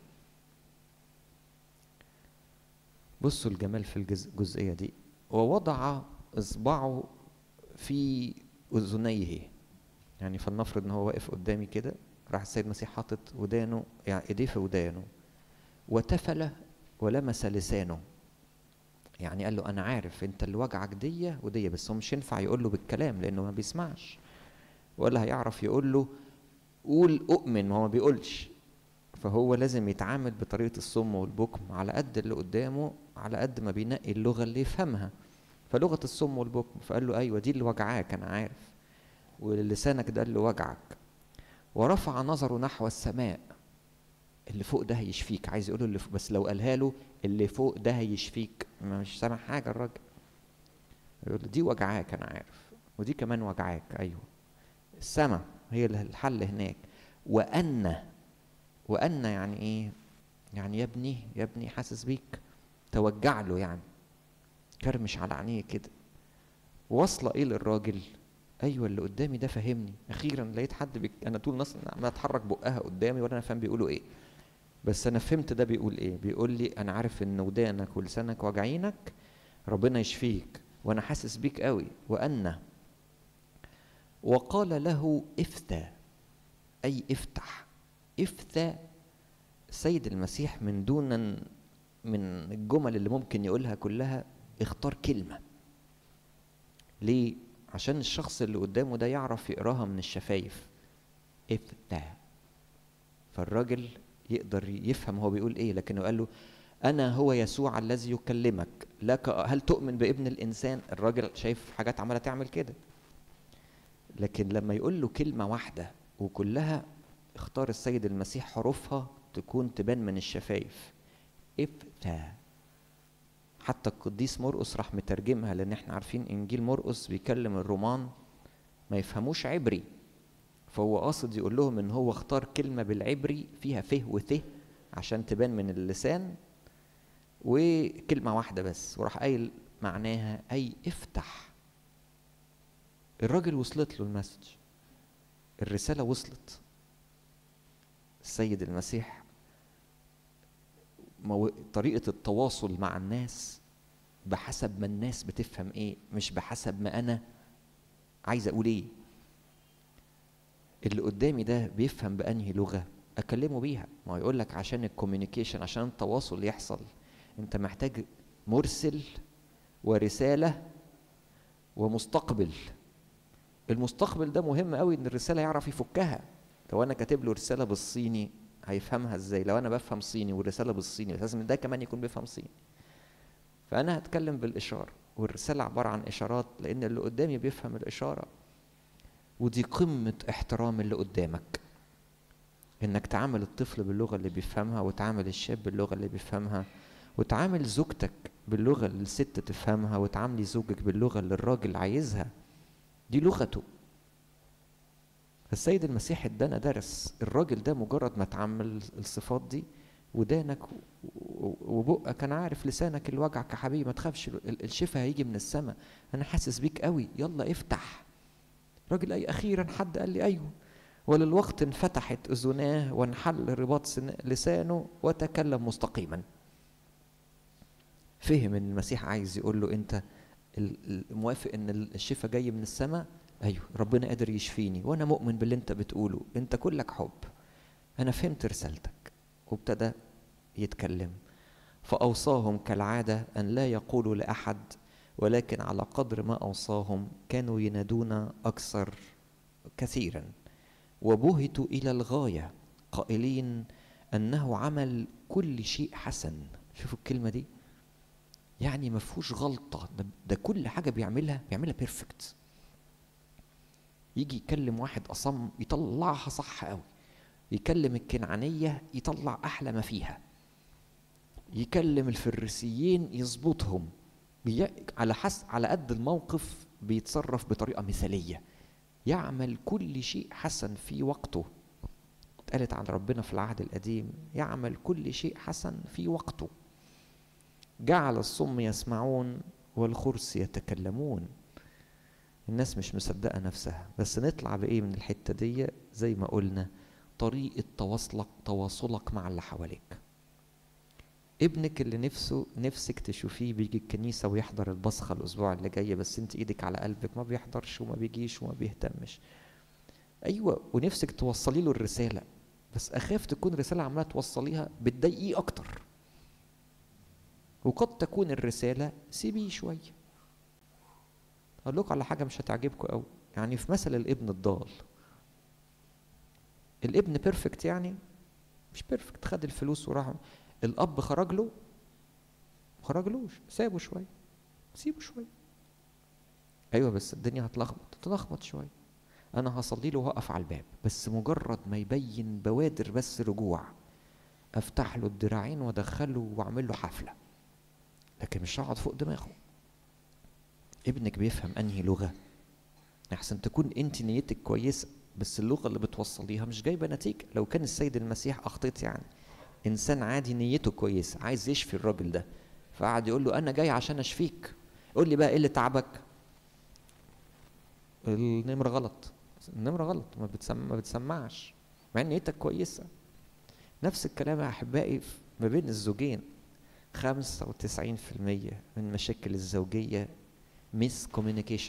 بصوا الجمال في الجزئيه دي ووضع اصبعه في اذنيه يعني فلنفرض ان هو واقف قدامي كده راح السيد المسيح حاطط ودانه يعني ايديه في ودانه وتفل ولمس لسانه يعني قال له انا عارف انت اللي وجعك ديه وديه بس هو مش ينفع يقول له بالكلام لانه ما بيسمعش ولا هيعرف يقول له قول اؤمن ما هو ما بيقولش فهو لازم يتعامل بطريقه الصم والبكم على قد اللي قدامه على قد ما بينقي اللغه اللي يفهمها فلغه الصم والبكم فقال له ايوه دي اللي وجعاك انا عارف ولسانك ده اللي وجعك ورفع نظره نحو السماء اللي فوق ده هيشفيك عايز يقول له اللي فوق بس لو قالها له اللي فوق ده هيشفيك ما مش سامع حاجه الراجل يقول له دي وجعاك انا عارف ودي كمان وجعاك ايوه السماء هي الحل هناك وان وان يعني ايه يعني يا ابني يا ابني حاسس بيك توجع له يعني كرمش على عينيه كده واصله ايه للراجل ايوه اللي قدامي ده فهمني اخيرا لقيت حد بيك... انا طول الناس عمال اتحرك بقها قدامي ولا انا فاهم بيقولوا ايه بس انا فهمت ده بيقول ايه بيقول لي انا عارف ان ودانك ولسانك واجعينك ربنا يشفيك وانا حاسس بيك قوي وان وقال له افتى اي افتح افتى السيد المسيح من دون من الجمل اللي ممكن يقولها كلها اختار كلمه ليه عشان الشخص اللي قدامه ده يعرف يقراها من الشفايف افتى فالراجل يقدر يفهم هو بيقول ايه لكنه قال له انا هو يسوع الذي يكلمك لك هل تؤمن بابن الانسان الراجل شايف حاجات عماله تعمل كده لكن لما يقول له كلمه واحده وكلها اختار السيد المسيح حروفها تكون تبان من الشفايف افتى حتى القديس مرقس راح مترجمها لان احنا عارفين انجيل مرقس بيكلم الرومان ما يفهموش عبري فهو قاصد يقول لهم ان هو اختار كلمه بالعبري فيها فه وث عشان تبان من اللسان وكلمه واحده بس وراح قايل معناها اي افتح الراجل وصلت له المسج الرساله وصلت السيد المسيح طريقة التواصل مع الناس بحسب ما الناس بتفهم ايه مش بحسب ما انا عايز اقول ايه اللي قدامي ده بيفهم بانهي لغة اكلمه بيها ما يقول لك عشان الكوميونيكيشن عشان التواصل يحصل انت محتاج مرسل ورسالة ومستقبل المستقبل ده مهم قوي ان الرسالة يعرف يفكها لو انا كاتب له رسالة بالصيني هيفهمها ازاي لو انا بفهم صيني والرساله بالصيني لازم ده كمان يكون بيفهم صيني فانا هتكلم بالاشاره والرساله عباره عن اشارات لان اللي قدامي بيفهم الاشاره ودي قمه احترام اللي قدامك انك تعامل الطفل باللغه اللي بيفهمها وتعامل الشاب باللغه اللي بيفهمها وتعامل زوجتك باللغه اللي الست تفهمها وتعاملي زوجك باللغه اللي الراجل عايزها دي لغته فالسيد المسيح ادانا درس الراجل ده مجرد ما تعمل الصفات دي ودانك وبقك انا عارف لسانك اللي وجعك يا حبيبي ما تخافش الشفاء هيجي من السماء انا حاسس بيك قوي يلا افتح راجل اي اخيرا حد قال لي ايوه وللوقت انفتحت اذناه وانحل رباط لسانه وتكلم مستقيما فهم ان المسيح عايز يقول له انت موافق ان الشفاء جاي من السماء ايوه ربنا قادر يشفيني وانا مؤمن باللي انت بتقوله انت كلك حب انا فهمت رسالتك وابتدى يتكلم فاوصاهم كالعاده ان لا يقولوا لاحد ولكن على قدر ما اوصاهم كانوا ينادون اكثر كثيرا وبهتوا الى الغايه قائلين انه عمل كل شيء حسن شوفوا الكلمه دي يعني ما فيهوش غلطه ده, ده كل حاجه بيعملها بيعملها بيرفكت يجي يكلم واحد أصم يطلعها صح قوي يكلم الكنعانية يطلع أحلى ما فيها يكلم الفريسيين يظبطهم بي... على حس على قد الموقف بيتصرف بطريقة مثالية يعمل كل شيء حسن في وقته اتقالت عن ربنا في العهد القديم يعمل كل شيء حسن في وقته جعل الصم يسمعون والخرس يتكلمون الناس مش مصدقه نفسها بس نطلع بايه من الحته دي زي ما قلنا طريقه تواصلك تواصلك مع اللي حواليك ابنك اللي نفسه نفسك تشوفيه بيجي الكنيسة ويحضر البصخة الأسبوع اللي جاي بس أنت إيدك على قلبك ما بيحضرش وما بيجيش وما بيهتمش أيوة ونفسك توصلي له الرسالة بس أخاف تكون رسالة عمالة توصليها بتضايقيه أكتر وقد تكون الرسالة سيبيه شوية اقول لكم على حاجه مش هتعجبكم قوي يعني في مثل الابن الضال الابن بيرفكت يعني مش بيرفكت خد الفلوس وراح الاب خرج له خرجلوش سابه شويه سيبه شويه ايوه بس الدنيا هتلخبط تلخبط شويه انا هصلي له واقف على الباب بس مجرد ما يبين بوادر بس رجوع افتح له الدراعين وادخله واعمل له حفله لكن مش هقعد فوق دماغه ابنك بيفهم انهي لغه احسن تكون انت نيتك كويسه بس اللغه اللي بتوصليها مش جايبه نتيجه لو كان السيد المسيح اخطيت يعني انسان عادي نيته كويسه عايز يشفي الراجل ده فقعد يقول له انا جاي عشان اشفيك قول لي بقى ايه اللي تعبك النمره غلط النمره غلط ما بتسمع ما بتسمعش مع ان نيتك كويسه نفس الكلام يا احبائي ما بين الزوجين 95% من مشاكل الزوجيه ميس كوميونيكيشن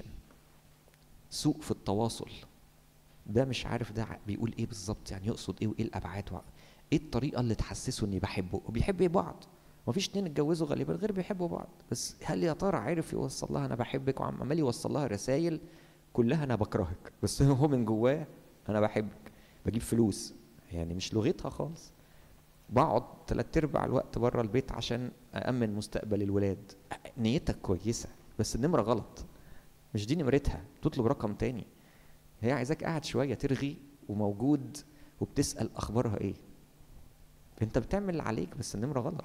سوء في التواصل ده مش عارف ده بيقول ايه بالظبط يعني يقصد ايه وايه الابعاد وع- ايه الطريقه اللي تحسسه اني بحبه وبيحب ايه بعض مفيش اتنين اتجوزوا غالبا غير بيحبوا بعض بس هل يا ترى عرف يوصل لها انا بحبك وعمال يوصل لها رسائل كلها انا بكرهك بس هو من جواه انا بحبك بجيب فلوس يعني مش لغتها خالص بقعد تلات ارباع الوقت بره البيت عشان أأمن مستقبل الولاد نيتك كويسة بس النمرة غلط مش دي نمرتها تطلب رقم تاني هي عايزاك قاعد شوية ترغي وموجود وبتسأل أخبارها إيه أنت بتعمل اللي عليك بس النمرة غلط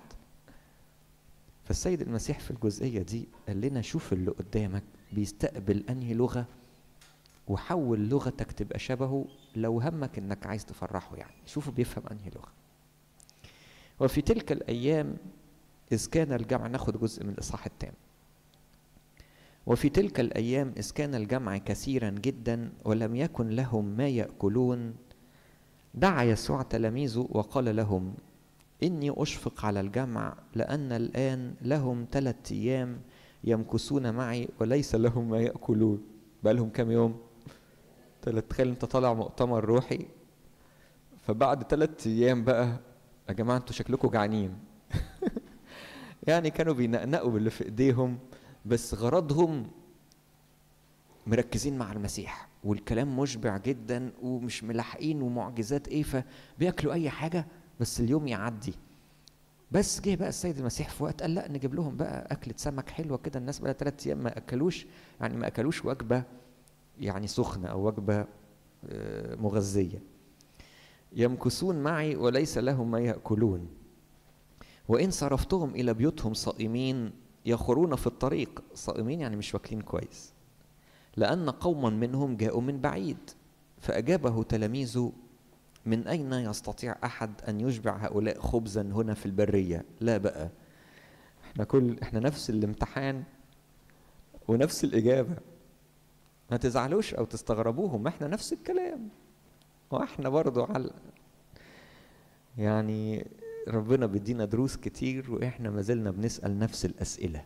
فالسيد المسيح في الجزئية دي قال لنا شوف اللي قدامك بيستقبل أنهي لغة وحول لغتك تبقى شبهه لو همك انك عايز تفرحه يعني شوفوا بيفهم انهي لغه وفي تلك الايام اذ كان الجمع ناخد جزء من الاصحاح التام وفي تلك الايام اذ كان الجمع كثيرا جدا ولم يكن لهم ما ياكلون دعا يسوع تلاميذه وقال لهم اني اشفق على الجمع لان الان لهم ثلاثة ايام يمكثون معي وليس لهم ما ياكلون بقالهم كام يوم تلات تخيل انت طالع مؤتمر روحي فبعد تلات ايام بقى يا جماعه انتوا شكلكم جعانين يعني كانوا بينقنقوا باللي في ايديهم بس غرضهم مركزين مع المسيح والكلام مشبع جدا ومش ملاحقين ومعجزات ايه فبياكلوا اي حاجه بس اليوم يعدي بس جه بقى السيد المسيح في وقت قال لا نجيب لهم بقى اكله سمك حلوه كده الناس بقى ثلاث ايام ما اكلوش يعني ما اكلوش وجبه يعني سخنه او وجبه آه، مغذيه يمكثون معي وليس لهم ما ياكلون وان صرفتهم الى بيوتهم صائمين يخرون في الطريق صائمين يعني مش واكلين كويس لان قوما منهم جاءوا من بعيد فاجابه تلاميذه من اين يستطيع احد ان يشبع هؤلاء خبزا هنا في البريه لا بقى احنا كل احنا نفس الامتحان ونفس الاجابه ما تزعلوش او تستغربوهم احنا نفس الكلام واحنا برضو على يعني ربنا بيدينا دروس كتير واحنا ما زلنا بنسال نفس الاسئله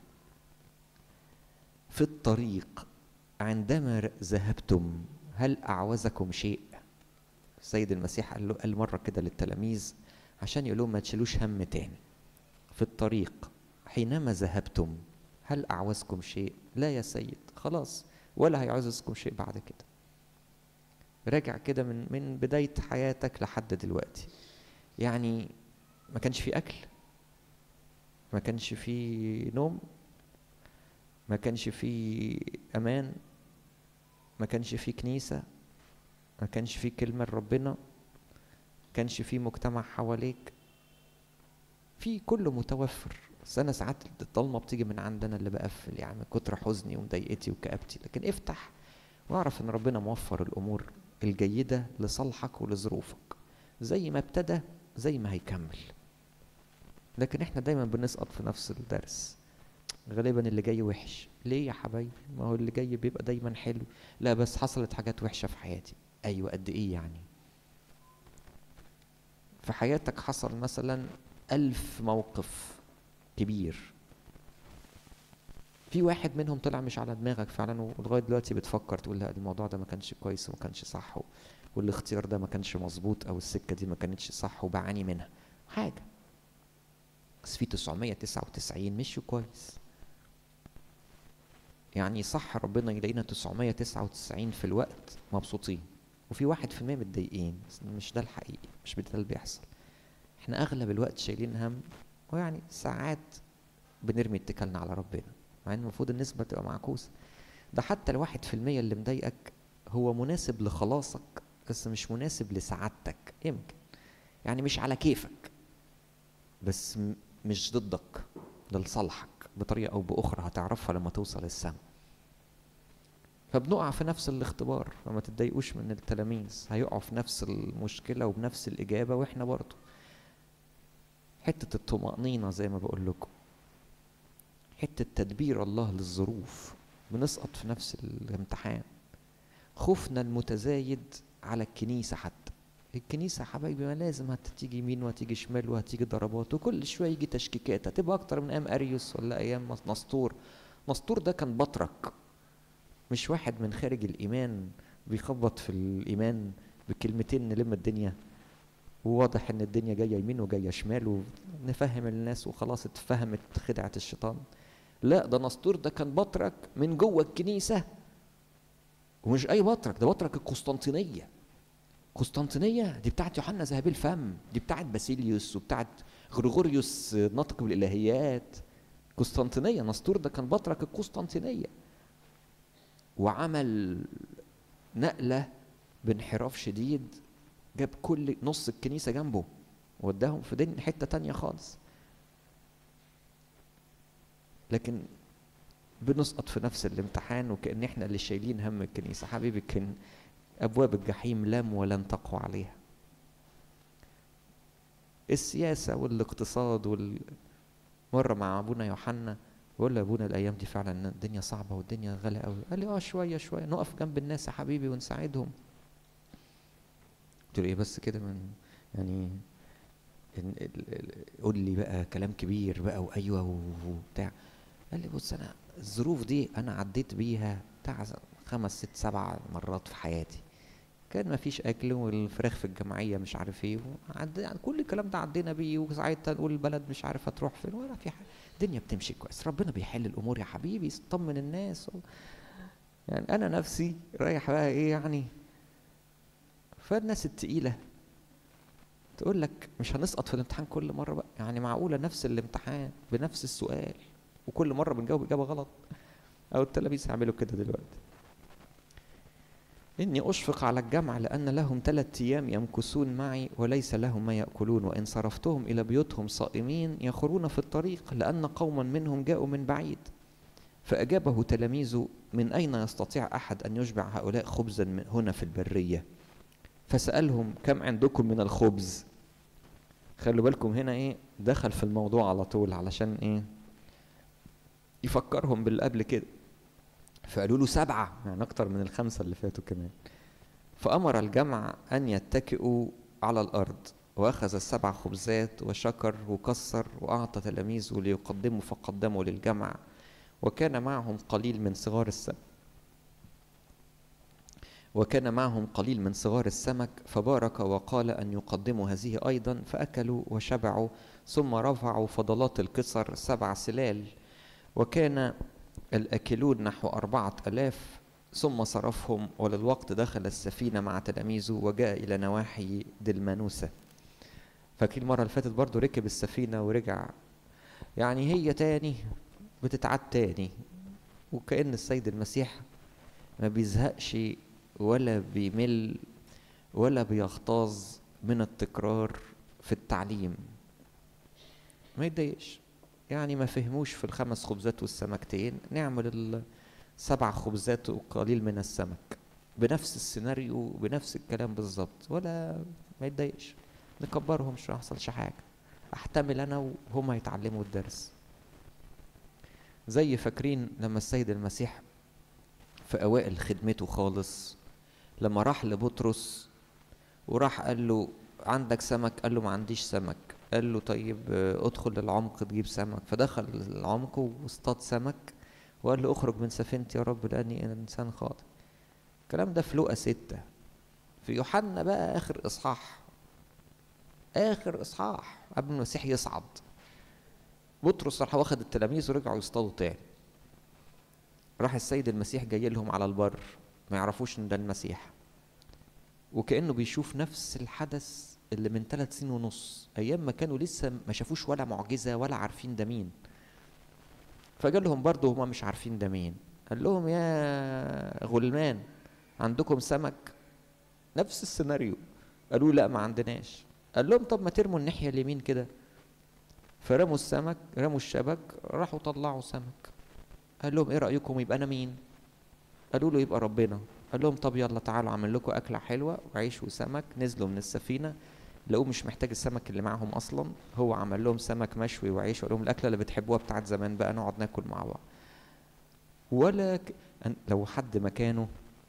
في الطريق عندما ذهبتم هل اعوزكم شيء السيد المسيح قال له قال مره كده للتلاميذ عشان يقول لهم ما تشيلوش هم تاني في الطريق حينما ذهبتم هل اعوزكم شيء لا يا سيد خلاص ولا هيعوزكم شيء بعد كده راجع كده من من بدايه حياتك لحد دلوقتي يعني ما كانش في اكل ما كانش في نوم ما كانش في امان ما كانش في كنيسه ما كانش في كلمه لربنا ما كانش في مجتمع حواليك في كله متوفر بس انا ساعات الضلمه بتيجي من عندنا اللي بقفل يعني من كتر حزني ومضايقتي وكآبتي لكن افتح واعرف ان ربنا موفر الامور الجيده لصالحك ولظروفك زي ما ابتدى زي ما هيكمل لكن احنا دايما بنسقط في نفس الدرس غالبا اللي جاي وحش ليه يا حبايبي ما هو اللي جاي بيبقى دايما حلو لا بس حصلت حاجات وحشه في حياتي ايوه قد ايه يعني في حياتك حصل مثلا ألف موقف كبير في واحد منهم طلع مش على دماغك فعلا ولغايه دلوقتي بتفكر تقول لا الموضوع ده ما كانش كويس وما كانش صح والاختيار ده ما كانش مظبوط او السكه دي ما كانتش صح وبعاني منها حاجه بس في 999 مشوا كويس يعني صح ربنا يلاقينا 999 في الوقت مبسوطين وفي واحد في المية متضايقين بس مش ده الحقيقي مش ده اللي بيحصل احنا اغلب الوقت شايلين هم ويعني ساعات بنرمي اتكالنا على ربنا مع ان المفروض النسبة تبقى معكوسة ده حتى الواحد في المية اللي مضايقك هو مناسب لخلاصك بس مش مناسب لسعادتك يمكن يعني مش على كيفك بس مش ضدك ده لصالحك بطريقة أو بأخرى هتعرفها لما توصل السما فبنقع في نفس الاختبار فما تتضايقوش من التلاميذ هيقعوا في نفس المشكلة وبنفس الإجابة وإحنا برضه حتة الطمأنينة زي ما بقول لكم حتة تدبير الله للظروف بنسقط في نفس الامتحان خوفنا المتزايد على الكنيسة حتى الكنيسة يا حبايبي ما لازم هتيجي يمين وهتيجي شمال وهتيجي ضربات وكل شوية يجي تشكيكات هتبقى أكتر من أيام أريوس ولا أيام نسطور نسطور ده كان بطرك مش واحد من خارج الإيمان بيخبط في الإيمان بكلمتين نلم الدنيا وواضح إن الدنيا جاية يمين وجاية شمال ونفهم الناس وخلاص اتفهمت خدعة الشيطان لا ده نسطور ده كان بطرك من جوه الكنيسة ومش أي بطرك ده بطرك القسطنطينية قسطنطينية دي بتاعت يوحنا ذهبي الفم دي بتاعت باسيليوس وبتاعت غريغوريوس ناطق بالإلهيات قسطنطينية نسطور ده كان بطرك القسطنطينية وعمل نقلة بانحراف شديد جاب كل نص الكنيسة جنبه وداهم في دين حتة تانية خالص لكن بنسقط في نفس الامتحان وكأن احنا اللي شايلين هم الكنيسة حبيبي كان أبواب الجحيم لم ولن تقوى عليها السياسة والاقتصاد وال... مرة مع أبونا يوحنا بقول له يا ابونا الايام دي فعلا الدنيا صعبه والدنيا غاليه قوي قال لي اه شويه شويه نقف جنب الناس يا حبيبي ونساعدهم قلت له ايه بس كده من يعني قول لي بقى كلام كبير بقى وايوه وبتاع قال لي بص انا الظروف دي انا عديت بيها بتاع خمس ست سبع مرات في حياتي كان ما فيش اكل والفراخ في الجمعيه مش عارف ايه وعد... كل الكلام ده عدينا بيه وساعتها نقول البلد مش عارف هتروح فين ولا في حاجه الدنيا بتمشي كويس ربنا بيحل الامور يا حبيبي يطمن الناس و... يعني انا نفسي رايح بقى ايه يعني فالناس التقيله تقول لك مش هنسقط في الامتحان كل مره بقى يعني معقوله نفس الامتحان بنفس السؤال وكل مره بنجاوب اجابه غلط او التلاميذ هيعملوا كده دلوقتي إني أشفق على الجمع لأن لهم ثلاثة أيام يمكثون معي وليس لهم ما يأكلون وإن صرفتهم إلى بيوتهم صائمين يخرون في الطريق لأن قوما منهم جاءوا من بعيد فأجابه تلاميذه من أين يستطيع أحد أن يشبع هؤلاء خبزا من هنا في البرية فسألهم كم عندكم من الخبز خلوا بالكم هنا إيه دخل في الموضوع على طول علشان إيه يفكرهم باللي قبل كده فقالوا له سبعة يعني أكتر من الخمسة اللي فاتوا كمان فأمر الجمع أن يتكئوا على الأرض وأخذ السبع خبزات وشكر وكسر وأعطى تلاميذه ليقدموا فقدموا للجمع وكان معهم قليل من صغار السمك وكان معهم قليل من صغار السمك فبارك وقال أن يقدموا هذه أيضا فأكلوا وشبعوا ثم رفعوا فضلات الكسر سبع سلال وكان الأكلون نحو أربعة ألاف ثم صرفهم وللوقت دخل السفينة مع تلاميذه وجاء إلى نواحي دلمانوسة فاكرين المرة اللي فاتت برضه ركب السفينة ورجع يعني هي تاني بتتعاد تاني وكأن السيد المسيح ما بيزهقش ولا بيمل ولا بيغتاظ من التكرار في التعليم ما يتضايقش يعني ما فهموش في الخمس خبزات والسمكتين نعمل السبع خبزات وقليل من السمك بنفس السيناريو بنفس الكلام بالظبط ولا ما يتضايقش نكبرهم مش هيحصلش حاجه احتمل انا وهم يتعلموا الدرس زي فاكرين لما السيد المسيح في اوائل خدمته خالص لما راح لبطرس وراح قال له عندك سمك قال له ما عنديش سمك قال له طيب ادخل للعمق تجيب سمك فدخل العمق واصطاد سمك وقال له اخرج من سفينتي يا رب لاني انسان خاطئ الكلام ده في لقا ستة في يوحنا بقى اخر اصحاح اخر اصحاح قبل المسيح يصعد بطرس راح واخد التلاميذ ورجعوا يصطادوا تاني راح السيد المسيح جاي لهم على البر ما يعرفوش ان ده المسيح وكانه بيشوف نفس الحدث اللي من ثلاث سنين ونص ايام ما كانوا لسه ما شافوش ولا معجزه ولا عارفين ده مين فقال لهم برضه هما مش عارفين ده مين قال لهم يا غلمان عندكم سمك نفس السيناريو قالوا لا ما عندناش قال لهم طب ما ترموا الناحيه اليمين كده فرموا السمك رموا الشبك راحوا طلعوا سمك قال لهم ايه رايكم يبقى انا مين قالوا له يبقى ربنا قال لهم طب يلا تعالوا اعمل لكم اكله حلوه وعيش وسمك نزلوا من السفينه لقوه مش محتاج السمك اللي معاهم اصلا هو عمل لهم سمك مشوي وعيش وقال لهم الاكله اللي بتحبوها بتاعت زمان بقى نقعد ناكل مع بعض ولا ك... لو حد مكانه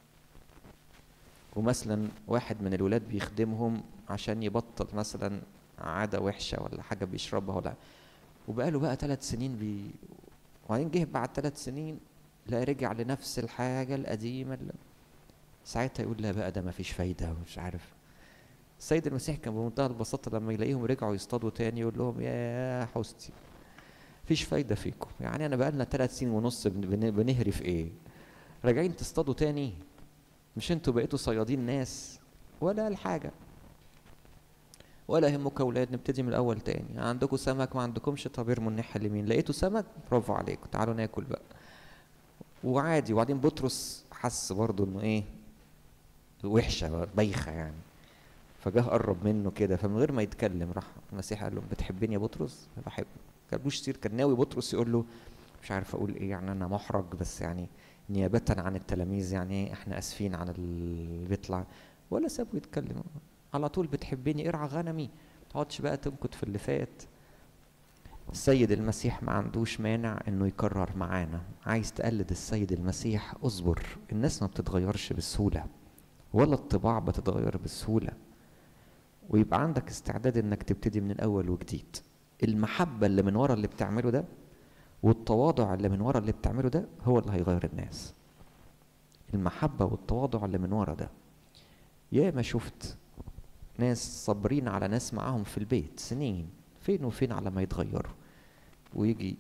ومثلا واحد من الولاد بيخدمهم عشان يبطل مثلا عادة وحشة ولا حاجة بيشربها ولا وبقاله بقى ثلاث سنين بي وبعدين جه بعد ثلاث سنين لا رجع لنفس الحاجة القديمة اللي ساعتها يقول لا بقى ده ما فيش فايدة ومش عارف السيد المسيح كان بمنتهى البساطة لما يلاقيهم رجعوا يصطادوا تاني يقول لهم يا حوستي فيش فايدة فيكم يعني أنا بقالنا ثلاث سنين ونص بنهري في إيه راجعين تصطادوا تاني مش انتوا بقيتوا صيادين ناس ولا الحاجة ولا يهمكم اولاد نبتدي من الاول تاني عندكم سمك ما عندكمش طب ارموا الناحيه اليمين لقيتوا سمك برافو عليكم تعالوا ناكل بقى وعادي وبعدين بطرس حس برضه انه ايه وحشه بايخه يعني فجاه قرب منه كده فمن غير ما يتكلم راح المسيح قال له بتحبني يا بطرس بحب كانوش سير كان ناوي بطرس يقول له مش عارف اقول ايه يعني انا محرج بس يعني نيابة عن التلاميذ يعني احنا اسفين عن اللي بيطلع ولا سابه يتكلم على طول بتحبني ارعى غنمي ما تقعدش بقى تمكت في اللي فات السيد المسيح ما عندوش مانع انه يكرر معانا عايز تقلد السيد المسيح اصبر الناس ما بتتغيرش بسهولة ولا الطباع بتتغير بسهولة ويبقى عندك استعداد انك تبتدي من الاول وجديد المحبة اللي من ورا اللي بتعمله ده والتواضع اللي من ورا اللي بتعمله ده هو اللي هيغير الناس المحبة والتواضع اللي من ورا ده يا ما شفت ناس صابرين على ناس معاهم في البيت سنين فين وفين على ما يتغيروا ويجي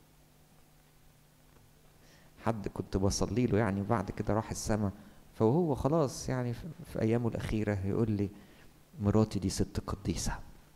حد كنت بصلي له يعني بعد كده راح السما فهو خلاص يعني في ايامه الاخيره يقول لي مراتي دي ست قديسه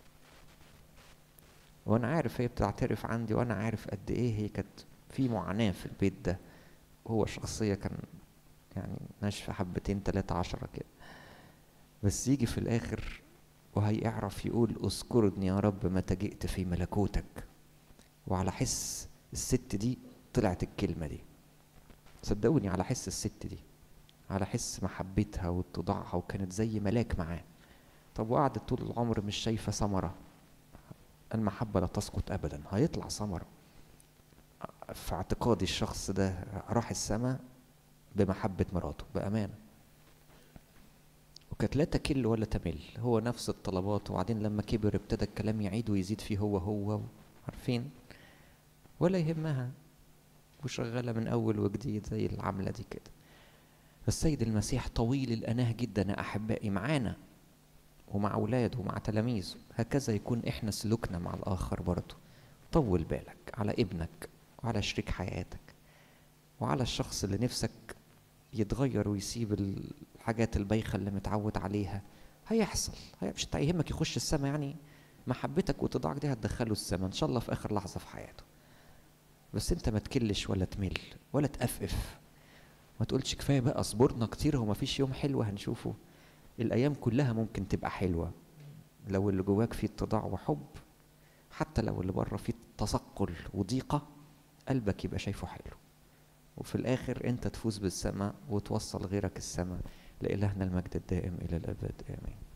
وانا عارف هي بتعترف عندي وانا عارف قد ايه هي كانت في معاناه في البيت ده هو شخصيه كان يعني ناشفه حبتين تلاتة عشرة كده بس يجي في الاخر وهيعرف يقول اذكرني يا رب متى جئت في ملكوتك وعلى حس الست دي طلعت الكلمة دي صدقوني على حس الست دي على حس محبتها واتضاعها وكانت زي ملاك معاه طب وقعدت طول العمر مش شايفة ثمرة المحبة لا تسقط أبدا هيطلع ثمرة في اعتقادي الشخص ده راح السماء بمحبة مراته بأمانة وكانت لا تكل ولا تمل هو نفس الطلبات وبعدين لما كبر ابتدى الكلام يعيد ويزيد فيه هو هو عارفين ولا يهمها وشغالة من أول وجديد زي العملة دي كده السيد المسيح طويل الأناه جدا يا أحبائي معانا ومع أولاده ومع تلاميذه هكذا يكون إحنا سلوكنا مع الآخر برضه طول بالك على ابنك وعلى شريك حياتك وعلى الشخص اللي نفسك يتغير ويسيب الحاجات البايخة اللي متعود عليها هيحصل هي مش هيهمك يخش السما يعني محبتك وتضاعك دي هتدخله السما ان شاء الله في اخر لحظة في حياته بس انت ما تكلش ولا تمل ولا تقفقف ما تقولش كفايه بقى صبرنا كتير هو ما فيش يوم حلو هنشوفه الايام كلها ممكن تبقى حلوه لو اللي جواك فيه اتضاع وحب حتى لو اللي بره فيه تثقل وضيقه قلبك يبقى شايفه حلو وفي الاخر انت تفوز بالسماء وتوصل غيرك السماء لإلهنا المجد الدائم الى الابد امين